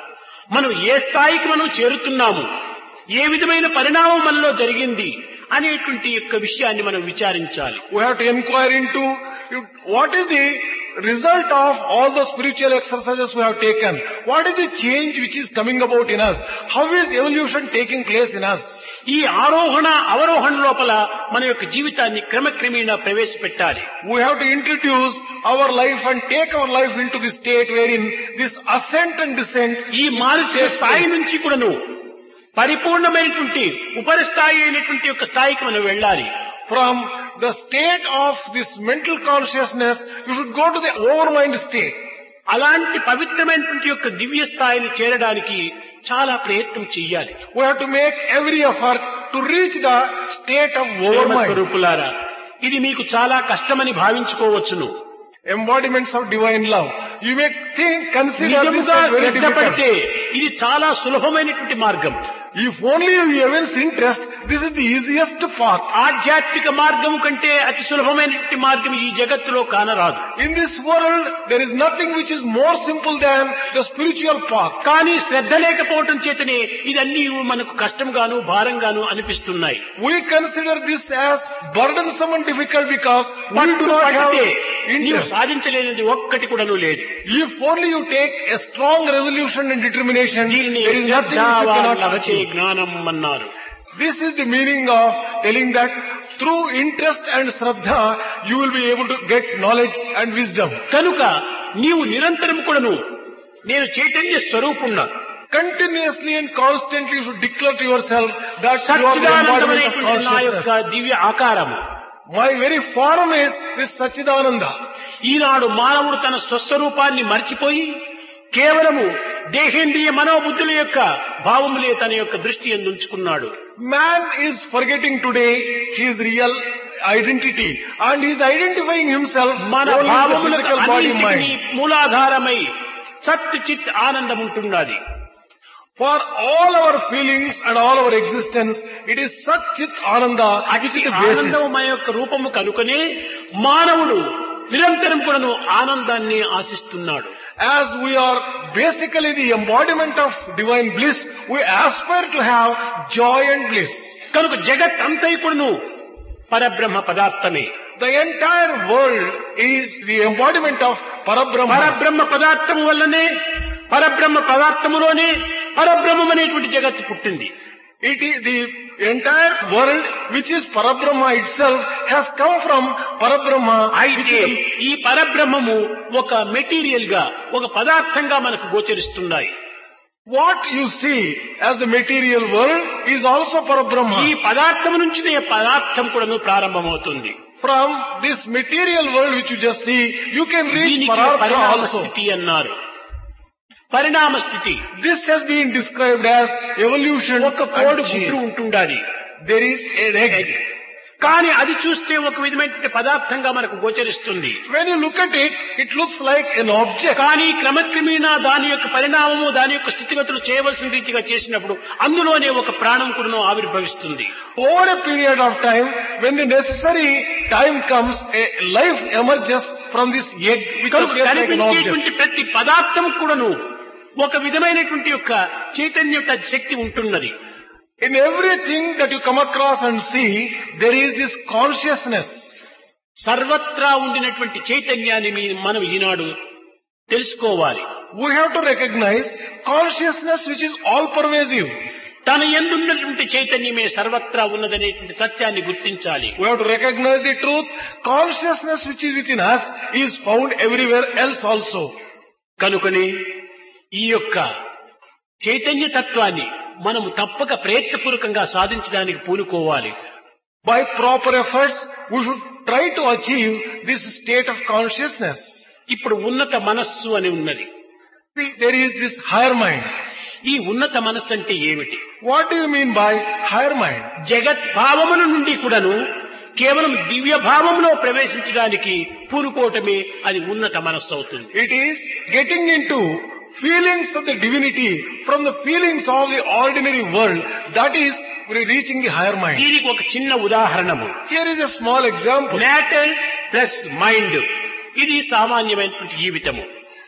మనం ఏ స్థాయికి మనం చేరుతున్నాము ఏ విధమైన పరిణామం మనలో జరిగింది అనేటువంటి యొక్క విషయాన్ని మనం విచారించాలి We have to inquire into what is the result of all the spiritual exercises we have taken. What is the change which is coming about in us? How is evolution taking place in us? ఈ ఆరోహణ అవరోహణ లోపల మన యొక్క జీవితాన్ని క్రమక్రమేణా ప్రవేశపెట్టాలి We have to introduce our life and take our life into the state wherein this ascent and descent ఈ మానసిక స్థాయి నుంచి కూడాను పరిపూర్ణమైనటువంటి ఉపరి స్థాయి అయినటువంటి యొక్క స్థాయికి మనం వెళ్ళాలి from the state of this mental consciousness, you should go to the overmind state. అలాంటి పవిత్రమైనటువంటి యొక్క దివ్య స్థాయిని చేరడానికి చాలా ప్రయత్నం చెయ్యాలి We have to make every effort to reach the state of Prema overmind. స్వరూపులారా ఇది మీకు చాలా కష్టమని భావించుకోవచ్చును Embodiments of divine love. You may think, consider this నిజంగా as very శ్రద్ధ పడితే difficult. ఇది చాలా సులభమైనటువంటి మార్గం If only you evince interest, this is the easiest path. ఆధ్యాత్మిక మార్గం కంటే అతి సులభమైనటువంటి మార్గం ఈ జగత్తులో కానరాదు In this world, there is nothing which is more simple than the spiritual path. కానీ శ్రద్ధ లేకపోవటం చేతనే ఇదన్నీ మనకు కష్టంగాను భారంగాను అనిపిస్తున్నాయి We consider this as burdensome and difficult because we పట్టు do not have పడితే నీవు interest. సాధించలేనిది ఒక్కటి కూడాను లేదు If only you take a strong resolution and determination, దీనిని there is nothing which you శ్రద్ధావాన్ cannot లభతే achieve. జ్ఞానం అన్నారు This is the meaning of telling that through interest and shraddha, you will be able to get knowledge and wisdom. కనుక నీవు నిరంతరం కూడాను నేను Chaitanya స్వరూపుణ్ణా Continuously and constantly you should declare to yourself that you are the embodiment of సచ్చిదానందమైనటువంటి నా యొక్క consciousness. దివ్య ఆకారము My very form is this Sachidananda. ఈనాడు మానవుడు తన స్వస్వరూపాన్ని మర్చిపోయి కేవలము దేహేంద్రియ మనోబుద్ధుల యొక్క భావములే తన యొక్క దృష్టి ఎందుంచుకున్నాడు Man is forgetting today his real identity and he is identifying himself మన only with the భావములకు physical body అన్నింటికీ mind. మూలాధారమై సత్ చిత్ ఆనందం ఉంటున్నది For all our feelings and all our existence, it is Sat Chit Ananda which is అతి the basis. ఆనందం మన యొక్క రూపము కనుకనే మానవుడు నిరంతరం కూడాను ఆనందాన్ని ఆశిస్తున్నాడు As we are basically the embodiment of divine bliss, we aspire to have joy and bliss. కనుక జగత్ అంతై కూడాను పరబ్రహ్మ పదార్థమే The entire world is the embodiment of Parabrahma. పరబ్రహ్మ పదార్థము వల్లనే పరబ్రహ్మ పదార్థములోనే పరబ్రహ్మం అనేటువంటి జగత్తు పుట్టింది It is the entire world which is Parabrahma itself has come from Parabrahma. అయితే ఈ పరబ్రహ్మము ఒక మెటీరియల్ గా ఒక పదార్థంగా మనకు గోచరిస్తున్నాయి What you see as the material world is also ఈ Parabrahma. పదార్థం నుంచినే పదార్థం కూడాను ప్రారంభమవుతుంది From this material world which you just see, you can reach దీనికి Parartha పరిణామ also. స్థితి అన్నారు పరిణామ స్థితి This has been described as evolution ఒక కోడి and గుడ్డు change. ఉంటుండాలి There is an egg. కానీ అది చూస్తే ఒక విధమైన పదార్థంగా మనకు గోచరిస్తుంది When you look at it, it looks like an object. కానీ క్రమక్రమేణా దాని యొక్క పరిణామము దాని యొక్క స్థితిగతులు చేయవలసిన రీతిగా చేసినప్పుడు అందులోనే ఒక ప్రాణం కూడా ఆవిర్భవిస్తుంది Over a period of time, when the necessary time comes, a life emerges from this egg which కనుక appears like an object. కనిపించేటువంటి ప్రతి పదార్థం కూడాను ఒక విధమైనటువంటి యొక్క చైతన్య శక్తి ఉంటున్నది In everything that you come across and see, there is this consciousness. సర్వత్రా ఉండినటువంటి చైతన్యాన్ని మీ- మనం ఈనాడు తెలుసుకోవాలి We have to recognize consciousness which is all pervasive. తన ఎందున్నటువంటి చైతన్యమే సర్వత్రా ఉన్నదనేటువంటి సత్యాన్ని గుర్తించాలి We have to recognize the truth. Consciousness which is within us is found everywhere else also. కనుకనే ఈ యొక్క చైతన్య తత్వాన్ని మనము తప్పక ప్రయత్నపూర్వకంగా సాధించడానికి పూనుకోవాలి By proper efforts, we should try to achieve this state of consciousness. ఇప్పుడు ఉన్నత మనస్సు అని ఉన్నది See, there is this higher mind. ఈ ఉన్నత మనస్సు అంటే ఏమిటి What do you mean by higher mind? జగత్ భావముల నుండి కూడాను కేవలం దివ్య భావంలో ప్రవేశించడానికి పూనుకోవటమే అది ఉన్నత మనస్సు అవుతుంది It is getting into feelings of the divinity from the feelings of the ordinary world. That is reaching the higher mind. దీనికి ఒక చిన్న ఉదాహరణము Here is a small example. Matter plus mind ఇది సామాన్యమైనటువంటి జీవితము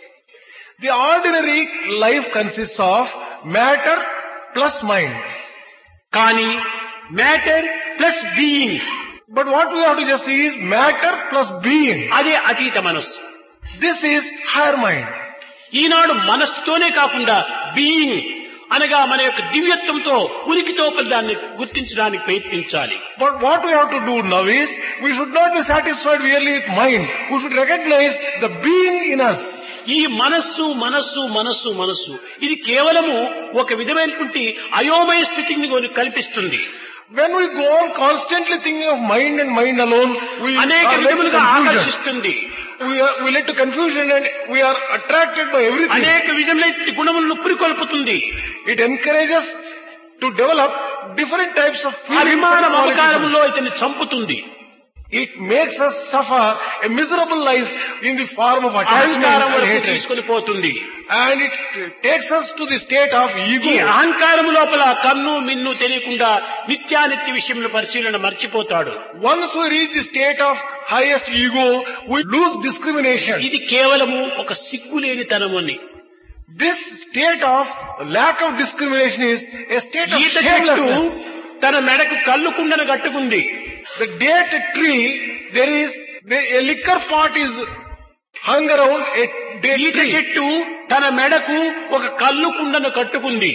The ordinary life consists of matter plus mind. కానీ matter plus being But what we have to just see is matter plus being. అదే అతీత మనస్సు This is higher mind. ఈనాడు మనస్సుతోనే కాకుండా being అనగా మన యొక్క దివ్యత్వంతో ఉనికితో దాన్ని గుర్తించడానికి ప్రయత్నించాలి But what we have to do now is, we should not be satisfied merely with mind. We should recognize the being in us. ఈ మనస్సు మనస్సు మనస్సు మనస్సు ఇది కేవలము ఒక విధమైనటువంటి అయోమయ స్థితిని కొని కల్పిస్తుంది When we go on constantly thinking of mind and mind alone, we అనేక are led to విధములుగా confusion. ఆకర్షిస్తుంది We are we led to confusion and we are attracted by everything. అనేక విధములైన గుణములను పురికొల్పుతుంది It encourages to develop different types of feelings. అభిమాన and qualities. మమకారములో ఇతన్ని చంపుతుంది It makes us suffer a miserable life in the form of attachment అహంకారం and వరకు hatred. తీసుకొని పోతుంది And it takes us to the state of ఈ ego. అహంకారం లోపల కన్ను మిన్ను తెలియకుండా నిత్యానిత్య విషయంలో పరిశీలన మర్చిపోతాడు Once we reach the state of highest ego, we lose discrimination. ఇది కేవలము ఒక సిగ్గులేని తనము అని This state of lack of discrimination is a state of ఈత చెట్టు shamelessness. తన మెడకు కళ్ళు కుండను కట్టుకుంది The date tree, there is, the- a liquor pot is hung around a date ఈత tree. చెట్టు తన మెడకు ఒక కళ్ళు కుండను కట్టుకుంది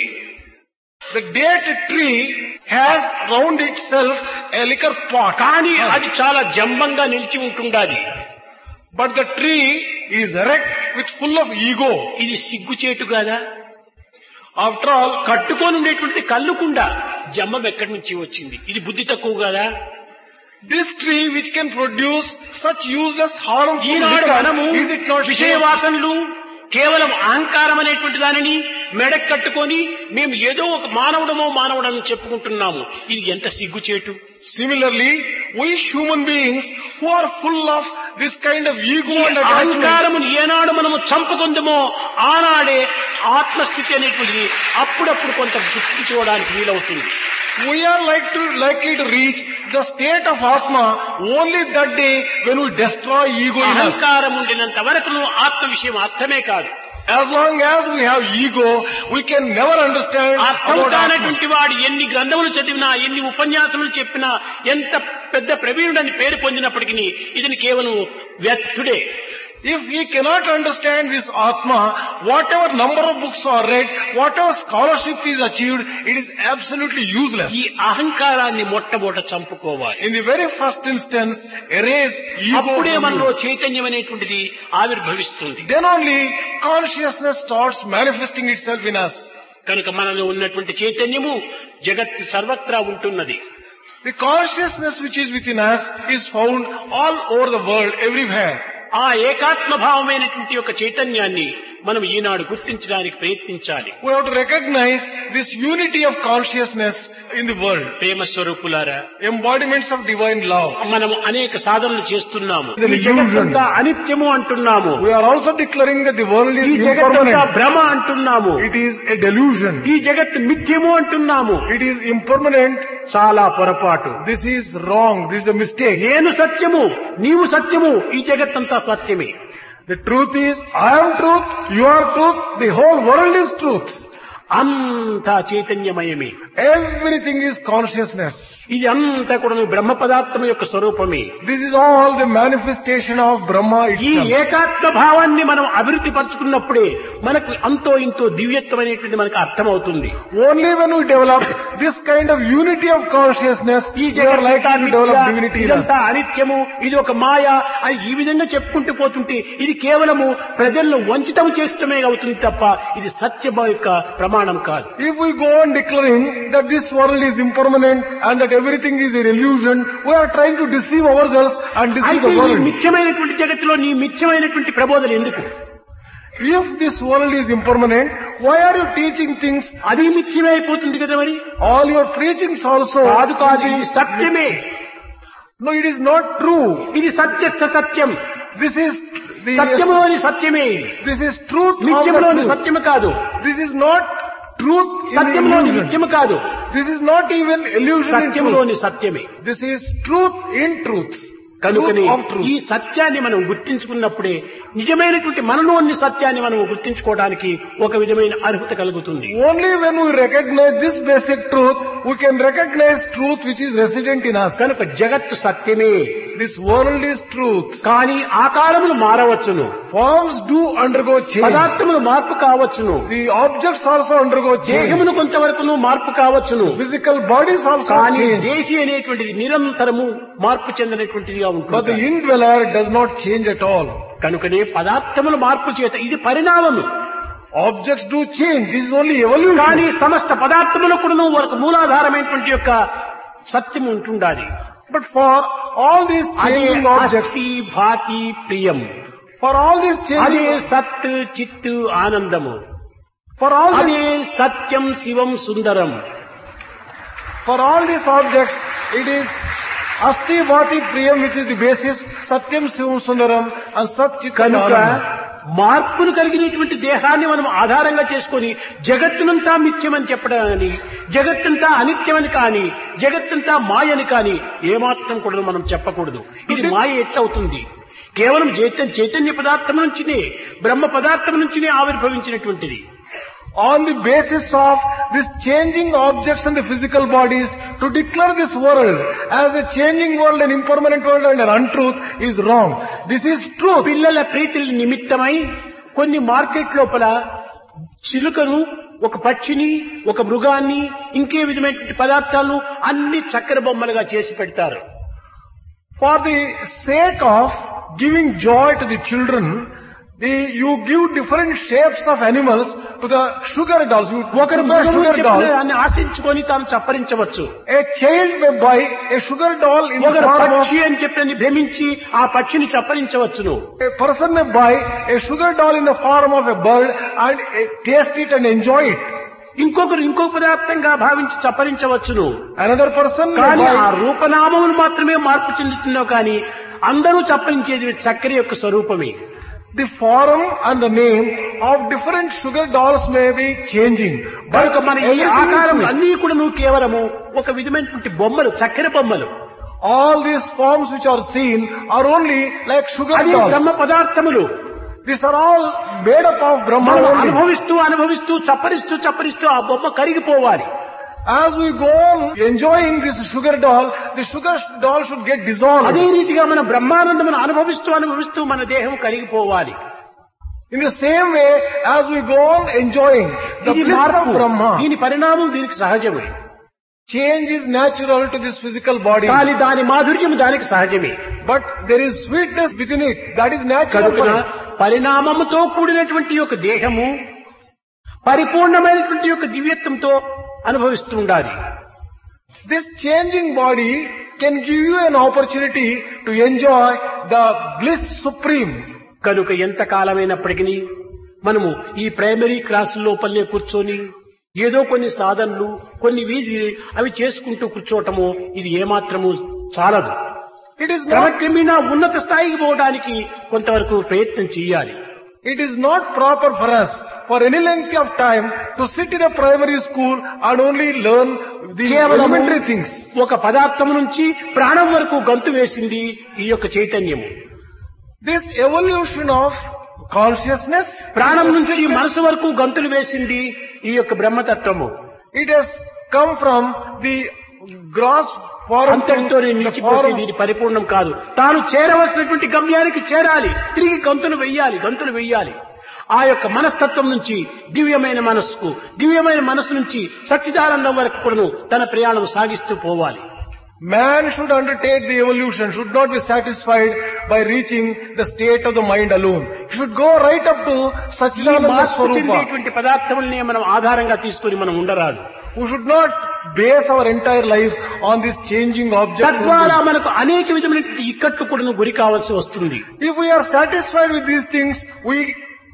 The date tree has round itself a liquor pot. కానీ hung. అది చాలా జంబంగా నిలిచి ఉంటుండాది But the tree is erect with full of ego. ఇది సిగ్గుచేటు కాదా After all, కట్టుకొని ఉండేటువంటి కళ్ళుకుండ జమ్మం ఎక్కడి నుంచి వచ్చింది ఇది బుద్ధి తక్కువ కదా this tree which can produce such useless harmful Eenadu liquor, మనము is it not విషయ shame? వాసనలు కేవలం అహంకారం అనేటువంటి దానిని మెడకు కట్టుకొని మేము ఏదో ఒక మానవుడమో మానవుడని చెప్పుకుంటున్నాము ఇది ఎంత సిగ్గుచేటు Similarly, we human beings who are full of this kind of ego ఈ and attachment, అహంకారమును ఏనాడు మనము చంపుకుందామో ఆనాడే ఆత్మస్థితి అనేటువంటిది అప్పుడప్పుడు కొంత గుర్తించుకోవడానికి వీలవుతుంది we are like to, likely to reach the state of Atma only that day when we destroy ego in us. అహంకారం ఉండినంత వరకు ఆత్మ విషయం అర్థమే కాదు As long as we have ego, we can never understand అర్థం about Atma. కానటువంటి వాడు ఎన్ని గ్రంథములు చదివినా ఎన్ని ఉపన్యాసములు చెప్పినా ఎంత పెద్ద ప్రవీణుడని పేరు పొందినప్పటికీ ఇతని కేవలం వ్యర్థుడే If he cannot understand this Atma, whatever number of books are read, whatever scholarship is achieved, it is absolutely useless. ఈ అహంకారాన్ని మొట్టమొదట చంపుకోవాలి In the very first instance, erase ego. అప్పుడే from మనలో you. చైతన్యం అనేటువంటిది ఆవిర్భవిస్తుంది Then only consciousness starts manifesting itself in us. కనుక మనలో ఉన్నటువంటి చైతన్యము జగత్ సర్వత్రా ఉంటున్నది The consciousness which is within us is found all over the world, everywhere. ఆ ఏకాత్మ భావమైనటువంటి యొక్క చైతన్యాన్ని మనం ఈనాడు గుర్తించడానికి ప్రయత్నించాలి We have to recognize this unity of consciousness in the world. ప్రేమ స్వరూపులారా Embodiments of divine love. మనము అనేక సాధనలు చేస్తున్నాము It's an ఈ జగత్తంతా illusion. అనిత్యము అంటున్నాము We are also declaring that the world ఈ is జగత్తంతా impermanent. భ్రమ అంటున్నాము It is a delusion. ఈ జగత్ మిథ్యము అంటున్నాము It is impermanent. చాలా పొరపాటు This is wrong. This is a mistake. నేను సత్యము నీవు సత్యము ఈ జగత్తంతా సత్యమే The truth is, I am truth, you are truth, the whole world is truth. అంతా చైతన్యమయమే Everything is consciousness. ఇది అంతా కూడా బ్రహ్మ పదార్థం యొక్క స్వరూపమే This is all the manifestation of Brahma ఈ itself. ఏకాత్మ భావాన్ని మనం అభివృద్ధి పరుచుకున్నప్పుడే మనకు అంతో ఇంతో దివ్యత్వం అనేటువంటి మనకు అర్థమవుతుంది Only when we develop this kind of unity of consciousness, ఈ we are likely to develop జగత్తంతా divinity in us. ఇదంతా అనిత్యము ఇది ఒక మాయ అని ఈ విధంగా చెప్పుకుంటూ పోతుంటే ఇది కేవలము ప్రజలను వంచితం చేస్తమే అవుతుంది తప్ప ఇది సత్యం యొక్క ప్రమాణం కాదు If we go on declaring that this world is impermanent and that everything is an illusion, we are trying to deceive ourselves and deceive అయితే the ఈ world. మిథ్యమైనటువంటి జగత్తులో నీ మిథ్యమైనటువంటి ప్రబోధన ఎందుకు If this world is impermanent, why are you teaching things? అది మిథ్యమే అయిపోతుంది కదా మరి All your preachings also. కాదు కాదు ఇది సత్యమే No, it is not true. ఇది సత్య సత్యం This is the సత్యములోని సత్యమే This is truth. of the నిత్యములోని truth. సత్యము కాదు This is not truth. in సత్యములోని illusion. నిత్యము కాదు This is not even illusion in truth. సత్యములోని సత్యమే This is truth in truth. కనుకని Truth of ఈ truth. సత్యాన్ని మనం గుర్తించుకున్నప్పుడే నిజమైనటువంటి మనలోని సత్యాన్ని మనం గుర్తించుకోవడానికి ఒక విధమైన అర్హత కలుగుతుంది Only when we recognize this basic truth, we can recognize truth which is resident in us. కనుక జగత్తు సత్యమే This world is truth. కానీ ఆకారములు మారవచ్చును Forms do undergo change. పదార్థములు మార్పు కావచ్చును The objects also undergo change. దేహమును కొంతవరకు మార్పు కావచ్చును Physical bodies also కానీ change. దేహి అనేటువంటిది నిరంతరము మార్పు చెందినటువంటిదిగా But ఉంటుంది the indweller does not change at all. కనుకనే పదార్థముల మార్పు చేత ఇది పరిణామము Objects do change. This is only evolution. కానీ సమస్త పదార్థములకు కూడాను ఒక మూలాధారమైనటువంటి యొక్క సత్యం ఉంటుండాలి But for all these అదే changing objects, అస్థి భాతి ప్రియం for all these అదే changing, సత్ చిత్తు ఆనందము for all these, అదే సత్యం శివం సుందరం for all these objects, it is Asti Bhati Priyam which is the basis, Satyam Sivam Sundaram and Sat Chitta కనుక Ananda. మార్పును కలిగినటువంటి దేహాన్ని మనం ఆధారంగా చేసుకొని జగత్తునంతా మిథ్యమని చెప్పడం కానీ జగత్తంతా అనిత్యమని కానీ జగత్తంతా మాయని కానీ ఏమాత్రం కూడా మనం చెప్పకూడదు ఇది మాయ ఎట్లవుతుంది కేవలం చైతన్య చైతన్య పదార్థం నుంచినే బ్రహ్మ పదార్థం నుంచినే ఆవిర్భవించినటువంటిది On the basis of this changing objects and the physical bodies, to declare this world as a changing world, an impermanent world and an untruth is wrong. This is truth. పిల్లల ప్రీతుల నిమిత్తమై కొన్ని మార్కెట్ లోపల చిలుకను ఒక పక్షిని ఒక మృగాన్ని ఇంకే విధమైనటువంటి పదార్థాలను అన్ని చక్కెర బొమ్మలుగా చేసి పెడతారు For the sake of giving joy to the children, the, you give different shapes of animals to the sugar dolls. You ఒకరు prepare మృగము sugar చెప్పిన dolls. దాన్ని ఆశించుకొని తాను చప్పరించవచ్చు A child may buy a sugar doll in the ఒకరు form of పక్షి అని చెప్పినది భ్రమించి ఆ పక్షిని చప్పరించవచ్చును a person may buy a sugar doll in the form of a bird and uh, taste it and enjoy it. ఇంకొకరు ఇంకొక పదార్థంగా భావించి చప్పరించవచ్చును Another person may కానీ ఆ buy రూపనామములు మాత్రమే మార్పు చెందుతున్నావు కానీ అందరూ చప్పరించేది చక్కెర యొక్క స్వరూపమే the form and the name of different sugar dolls may be changing. But కనుక మన ఈ everything is ఆకారం mixed. అన్నీ కూడా నువ్వు కేవలము ఒక విధమైనటువంటి బొమ్మలు చక్కెర బొమ్మలు all these forms which are seen are only like sugar అది బ్రహ్మ dolls. పదార్థములు These are all made up of Brahman మనం only. అనుభవిస్తూ అనుభవిస్తూ చప్పరిస్తూ చప్పరిస్తూ ఆ బొమ్మ కరిగిపోవాలి As we go on enjoying this sugar doll, the sugar doll should get dissolved. అదే రీతిగా మనం బ్రహ్మానందమును అనుభవిస్తూ అనుభవిస్తూ మన దేహం కరిగిపోవాలి In the same way, as we go on enjoying the ఇది bliss మార్పు of Brahma, దీని పరిణామం దీనికి సహజమే change is natural to this physical body. కానీ దాని మాధుర్యం దానికి సహజమే But there is sweetness within it. That is natural. కనుక for it. పరిణామముతో కూడినటువంటి యొక్క దేహము పరిపూర్ణమైనటువంటి యొక్క దివ్యత్వంతో అనుభవిస్తూ ఉండాలి This changing body can give you an opportunity to enjoy the bliss supreme. కనుక ఎంత కాలమైనప్పటికీ మనము ఈ ప్రైమరీ క్లాసుల లోపలనే కూర్చొని ఏదో కొన్ని సాధనలు కొన్ని వీధి అవి చేసుకుంటూ కూర్చోవటము ఇది ఏమాత్రము చాలదు It is not, క్రమక్రమేణా ఉన్నత స్థాయికి పోవడానికి కొంతవరకు ప్రయత్నం చేయాలి it is not proper for us for any length of time to sit in a primary school and only learn the కేవలము elementary things. ఒక పదార్థం నుంచి ప్రాణం వరకు గంతు వేసింది ఈ యొక్క చైతన్యము This evolution of consciousness, ప్రాణం నుంచి మనసు వరకు గంతులు వేసింది ఈ యొక్క బ్రహ్మతత్వము it has come from the gross form అంతటితో to the నిలిచిపోతే form దీని పరిపూర్ణం కాదు తాను చేరవలసినటువంటి గమ్యానికి చేరాలి తిరిగి గంతులు వెయ్యాలి గంతులు వెయ్యాలి ఆ యొక్క మనస్తత్వం నుంచి దివ్యమైన మనస్సుకు దివ్యమైన మనస్సు నుంచి సచ్చిదానందం వరకు కూడాను తన ప్రయాణం సాగిస్తూ పోవాలి Man should undertake the evolution, should not be satisfied by reaching the state of the mind alone. He should go right up to ఈ Satchidananda మార్పు Swarupa. చెందేటువంటి పదార్థములనే మనం ఆధారంగా తీసుకుని మనం ఉండరాదు We should not base our entire life on these changing objects. తద్వారా only. మనకు అనేక విధమైనటువంటి ఇక్కట్లు కూడా గురి కావాల్సి వస్తుంది If we are satisfied with these things, we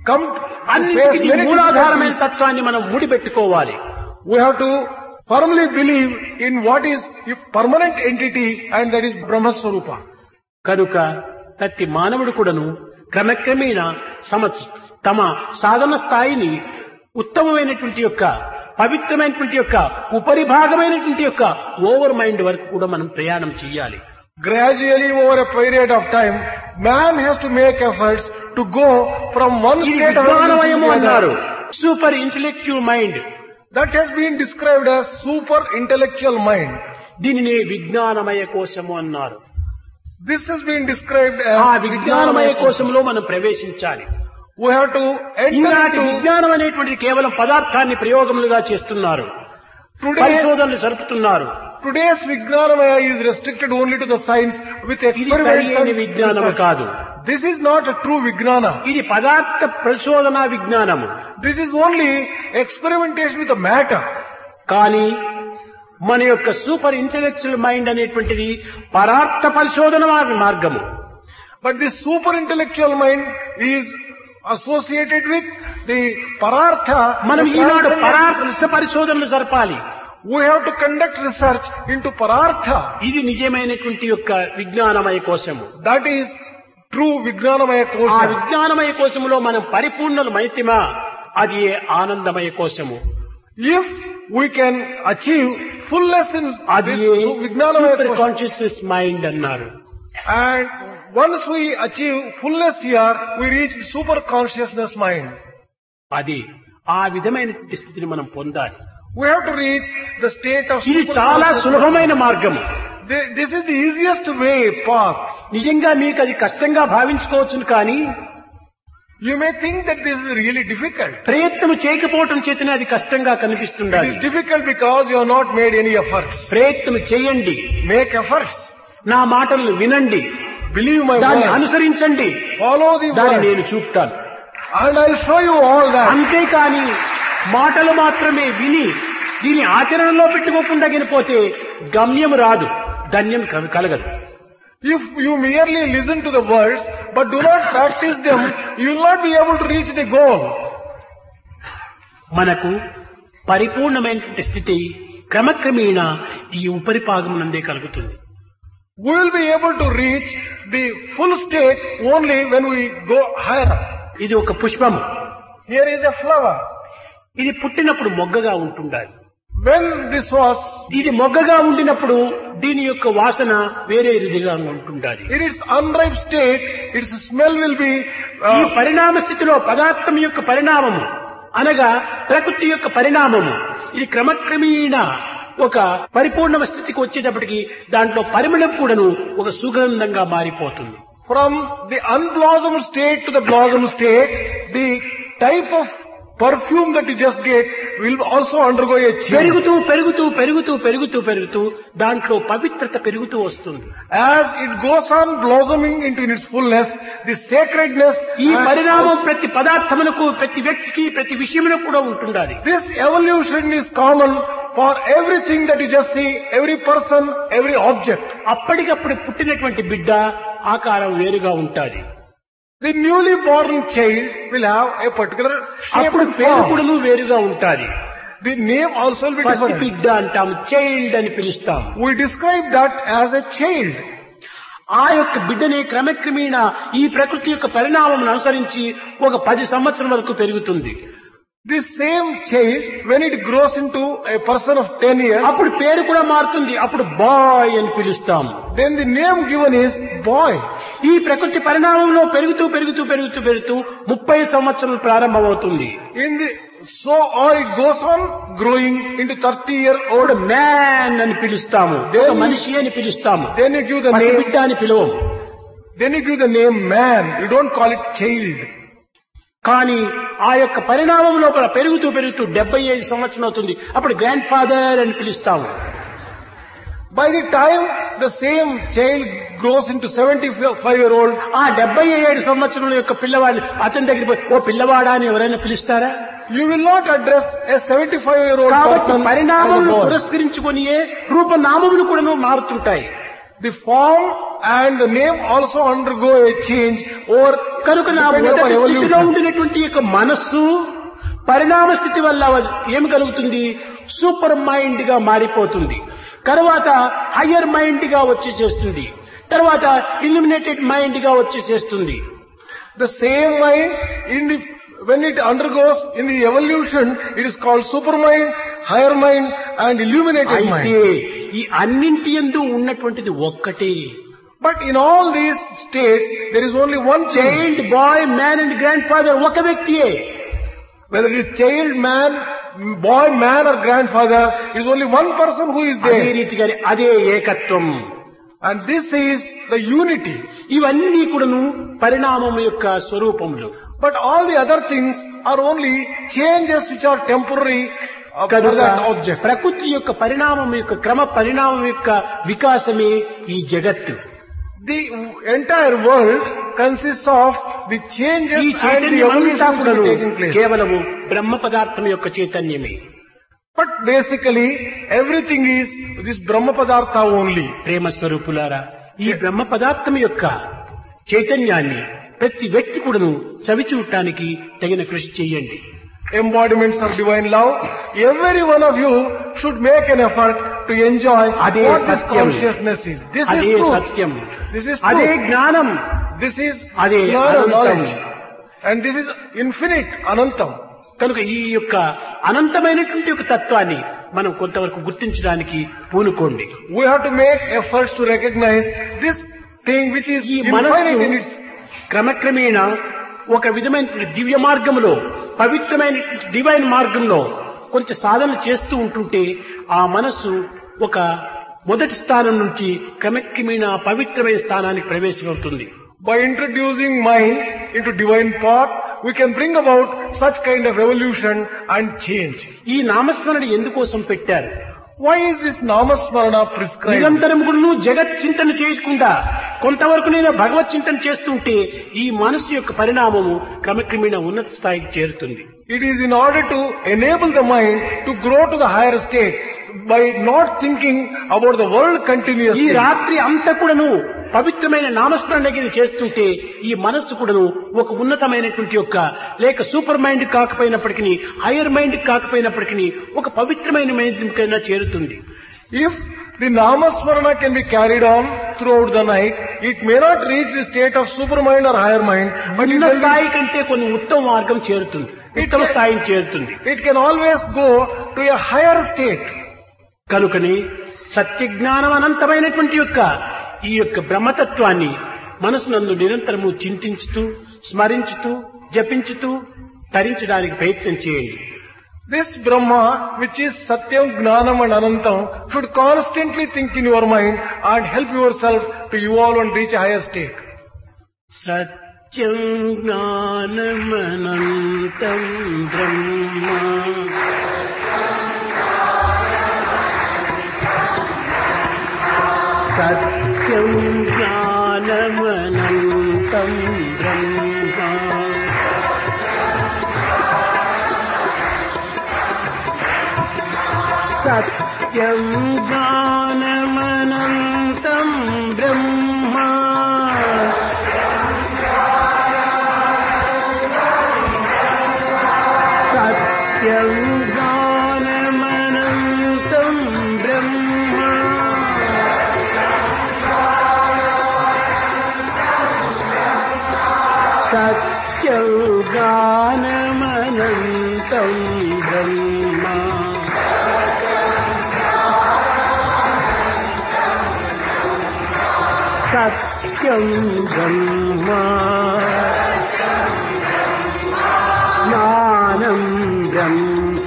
come to face అన్నిటికీ many మూలాధారమైన difficulties, తత్వాన్ని మనం ముడిపెట్టుకోవాలి we have to firmly believe in what is a permanent entity and that is Brahma Swarupa. కనుక ప్రతి మానవుడు కూడాను క్రమక్రమేణా సమ తమ సాధన స్థాయిని ఉత్తమమైనటువంటి యొక్క పవిత్రమైనటువంటి యొక్క ఉపరిభాగమైనటువంటి యొక్క ఓవర్ మైండ్ వరకు కూడా మనం ప్రయాణం చేయాలి Gradually over a period of time, man has to make efforts to go from one ఇది state of విజ్ఞానమయము existence to అన్నారు another. Super intellectual mind That has been described as super intellectual mind. దీనినే విజ్ఞానమయ కోశము అన్నారు This has been described ఆ as విజ్ఞానమయ Vijnanamaya కోశంలో మనం ప్రవేశించాలి We have to enter ఈనాటి into విజ్ఞానం అనేటువంటిది కేవలం పదార్థాన్ని ప్రయోగములుగా చేస్తున్నారు today's, పరిశోధనలు జరుపుతున్నారు today's Vijnanamaya is restricted only to the science with ఇది experiments సరియైన and విజ్ఞానము research. కాదు This is not a true Vijnana. ఇది పదార్థ పరిశోధన విజ్ఞానము This is only experimentation with the matter. కానీ మన యొక్క సూపర్ ఇంటెలెక్చువల్ మైండ్ అనేటువంటిది పరార్థ పరిశోధన మార్- మార్గము But this super intellectual mind is associated with the parartha. మనం the ఈనాడు transcendent- పరార్థ పరిశోధనలు జరపాలి We have to conduct research into parartha. ఇది నిజమైనటువంటి యొక్క విజ్ఞానమయ కోశము That is true Vijnanamaya ఆ kosha. విజ్ఞానమయ కోశములో మనం పరిపూర్ణలు మైతిమా అది ఏ ఆనందమయ కోశము If we can achieve fullness in అది this su- Vijnanamaya super kosha, consciousness mind అన్నారు and once we achieve fullness here, we reach the super consciousness mind. అది ఆ విధమైనటువంటి స్థితిని మనం పొందాలి We have to reach the state of ఇది super చాలా consciousness. సులభమైన మార్గము Thi- This is the easiest way, path. నిజంగా మీకు అది కష్టంగా భావించుకోవచ్చును కానీ You may think that this is really difficult. ప్రయత్నం చేయకపోవటం చేతనే అది కష్టంగా It కనిపిస్తుండాలి is difficult because you have not made any efforts. ప్రయత్నం చేయండి Make efforts. నా మాటలను వినండి Believe my దాన్ని word. అనుసరించండి Follow the దాన్ని word. నేను చూపుతాను And I'll show you all that. అంతేకాని మాటలు మాత్రమే విని దీని ఆచరణలో పెట్టుకోకుండా గనిపోతే గమ్యం రాదు ధన్యం కల- కలగదు If you merely listen to the words but do not practice them, you will not be able to reach the goal. మనకు పరిపూర్ణమైనటువంటి స్థితి క్రమక్రమేణ ఈ ఉపరిపాగం నందే కలుగుతుంది We will be able to reach the full state only when we go higher. up. ఇది ఒక పుష్పము Here is a flower. ఇది పుట్టినప్పుడు మొగ్గగా ఉంటుండాలి When this was ఇది మొగ్గగా ఉండినప్పుడు దీని యొక్క వాసన వేరే రీతిగా ఉంటుండాలి in its unripe state, its smell will be ఈ uh, పరిణామ స్థితిలో పదార్థం యొక్క పరిణామము అనగా ప్రకృతి యొక్క పరిణామము ఇది క్రమక్రమేణ ఒక పరిపూర్ణ స్థితికి వచ్చేటప్పటికి దాంట్లో పరిమళం కూడాను ఒక సుగంధంగా మారిపోతుంది from the unblossomed state to the blossom state, the type of perfume that you just get will also undergo a change. పెరుగుతూ పెరుగుతూ పెరుగుతూ పెరుగుతూ పెరుగుతూ దాంట్లో పవిత్రత పెరుగుతూ వస్తుంది As it goes on blossoming into its fullness, the sacredness ఈ and పరిణామం ప్రతి పదార్థములకు ప్రతి వ్యక్తికి ప్రతి విషయములకు కూడా ఉంటుండాలి this evolution is common for everything that you just see, every person, every object. అప్పటికప్పుడు పుట్టినటువంటి బిడ్డ ఆకారం వేరుగా ఉంటాది The newly born child will have a particular shape అప్పుడు and పేరు form. కూడాను వేరుగా ఉంటాది The name also will be పసి different. బిడ్డ అంటాం చైల్డ్ అని పిలుస్తాం We describe that as a child. ఆ యొక్క బిడ్డనే క్రమక్రమేణా ఈ ప్రకృతి యొక్క పరిణామం అనుసరించి ఒక పది సంవత్సరం వరకు పెరుగుతుంది This same child, when it grows into a person of 10 years, అప్పుడు పేరు కూడా మారుతుంది అప్పుడు బాయ్ అని పిలుస్తాం then the name given is boy. ఈ ప్రకృతి పరిణామంలో పెరుగుతూ పెరుగుతూ పెరుగుతూ పెరుగుతూ ముప్పై సంవత్సరాలు ప్రారంభమవుతుంది In the, so or it goes on growing into 30 year old. అప్పుడు మ్యాన్ అని పిలుస్తాము ఒక మనిషి అని పిలుస్తాము Then you give the పసి name, బిడ్డ అని పిలవం then you give the name man. You don't call it child. కానీ ఆ యొక్క పరిణామం లోపల పెరుగుతూ పెరుగుతూ డెబ్బై ఐదు సంవత్సరం అవుతుంది అప్పుడు గ్రాండ్ ఫాదర్ అని పిలుస్తాము By the time the same child grows into 75 year old, ఆ డెబ్బై ఏడు సంవత్సరాల యొక్క పిల్లవాడిని అతని దగ్గర పోయి ఓ పిల్లవాడా అని ఎవరైనా పిలుస్తారా you will not address a 75 year old కాబట్టి person as a పరిణామములు boy. పురస్కరించుకొని రూపనామములు కూడా మారుతుంటాయి The form and the name also undergo a change or కనుక నా depending మొదటి upon స్థితిలో evolution. ఉండినటువంటి యొక్క మనస్సు పరిణామ స్థితి వల్ల ఏమి కలుగుతుంది సూపర్ మైండ్ గా మారిపోతుంది తర్వాత హయ్యర్ మైండ్ గా వచ్చి చేస్తుంది తర్వాత ఇల్యూమినేటెడ్ మైండ్ గా వచ్చి చేస్తుంది The same mind in the when it undergoes in the evolution, it is called supermind, higher mind, and illuminated అయితే mind. ఈ అన్నింటి ఎందు ఉన్నటువంటిది ఒక్కటే But in all these states, there is only one child. Child boy man and grandfather ఒక వ్యక్తియే Whether it is child, man, boy, man, or grandfather, it is only one person who is అదే there. రీతిగానే అదే ఏకత్వం And this is the unity. ఇవన్నీ కూడాను పరిణామం యొక్క స్వరూపములు But all the other things are only changes which are temporary uh, for కనుక that object. ప్రకృతి యొక్క పరిణామం యొక్క క్రమ పరిణామం యొక్క వికాసమే ఈ జగత్తు The entire world consists of the changes ఈ and the చైతన్యం అంతా evolution which కూడాను is taking place. కేవలము బ్రహ్మ పదార్థం యొక్క చైతన్యమే But basically, everything is this Brahma Padartha only. ప్రేమ స్వరూపులారా ఈ బ్రహ్మ పదార్థం యొక్క చైతన్యాన్ని ప్రతి వ్యక్తి కూడాను చవి చూడటానికి తగిన కృషి చేయండి Embodiments of divine love. Every one of you should make an effort to enjoy అదే what this Satyam consciousness is. This అదే is truth. Satyam This is అదే truth. జ్ఞానం This is అదే pure అనంతం. knowledge. And this is infinite, Anantam. కనుక ఈ యొక్క అనంతమైనటువంటి ఒక తత్వాన్ని మనం కొంతవరకు గుర్తించడానికి పూనుకోండి We have to make efforts to recognize this thing which is ఈ infinite మనస్సు in its క్రమక్రమేణ ఒక విధమైన దివ్య మార్గంలో పవిత్రమైన డివైన్ మార్గంలో కొంచెం సాధన చేస్తూ ఉంటుంటే ఆ మనస్సు ఒక మొదటి స్థానం నుంచి క్రమక్రమేణా పవిత్రమైన స్థానానికి ప్రవేశమవుతుంది By introducing mind into divine path, we can bring about such kind of evolution and change. ఈ నామస్మరణ ఎందుకోసం పెట్టారు Why is this Namasmarana prescribed? నిరంతరం కూడా జగత్ చింతన చేయకుండా కొంతవరకు నేను భగవత్ చింతన చేస్తుంటే ఈ మనసు యొక్క పరిణామము క్రమక్రమేణా ఉన్నత స్థాయికి చేరుతుంది It is in order to enable the mind to grow to the higher state by not thinking about the world ఈ continuously. రాత్రి అంతా కూడాను పవిత్రమైన నామస్మరణ దగ్గర చేస్తుంటే ఈ మనస్సు కూడాను ఒక ఉన్నతమైనటువంటి యొక్క లేక సూపర్ మైండ్ కాకపోయినప్పటికీ హైయర్ మైండ్ కాకపోయినప్పటికీ ఒక పవిత్రమైన మైండ్ కైనా చేరుతుంది If the Namasmarana can be carried on throughout the night, it may not reach the state of supermind or higher mind, but it, ఉన్న will be, స్థాయి కంటే కొన్ని ఉత్తమ మార్గం చేరుతుంది ఉత్తమ స్థాయిని చేరుతుంది it can always go to a higher state. కనుకని సత్యజ్ఞానం అనంతమైనటువంటి యొక్క ఈ యొక్క బ్రహ్మతత్వాన్ని మనసునందు నిరంతరము చింతించుతూ స్మరించుతూ జపించుతూ తరించడానికి ప్రయత్నం చేయండి This Brahma, which is Satyam, Gnanam and Anantam, should constantly think in your mind and help yourself to evolve and reach a higher state. సత్యం జ్ఞానమనంతం బ్రహ్మ సత్యం జ్ఞానమనంతం బ్రహ్మ సత్యం జ్ఞానమనంతం బ్రహ్మ సత్యం జ్ఞానమనంతం బ్రహ్మ సత్యం జ్ఞానమనంతం బ్రహ్మ సత్యం బ్రహ్మ జ్ఞానం బ్రహ్మ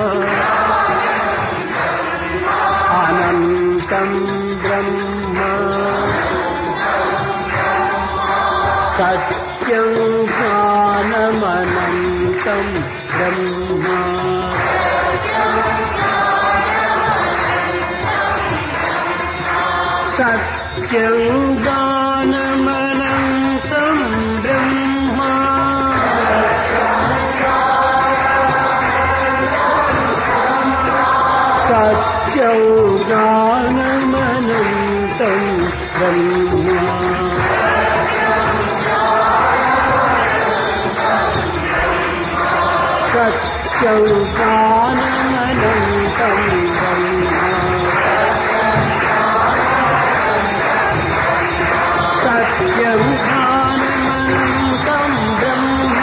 అనంతం బ్రహ్మ సత్యం జ్ఞానమనంతం బ్రహ్మ సత్యం జ్ఞానమనంతం బ్రహ్మ సత్యం జ్ఞానమనంతం బ్రహ్మ సత్యం జ్ఞానమనంతం బ్రహ్మ సత్యం జ్ఞానమనంతం బ్రహ్మ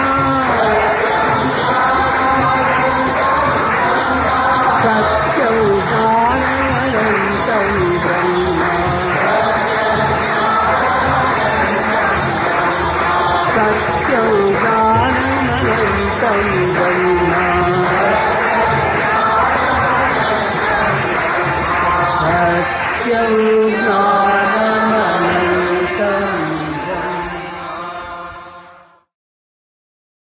సత్యం జ్ఞానమనంతం బ్రహ్మ సత్యం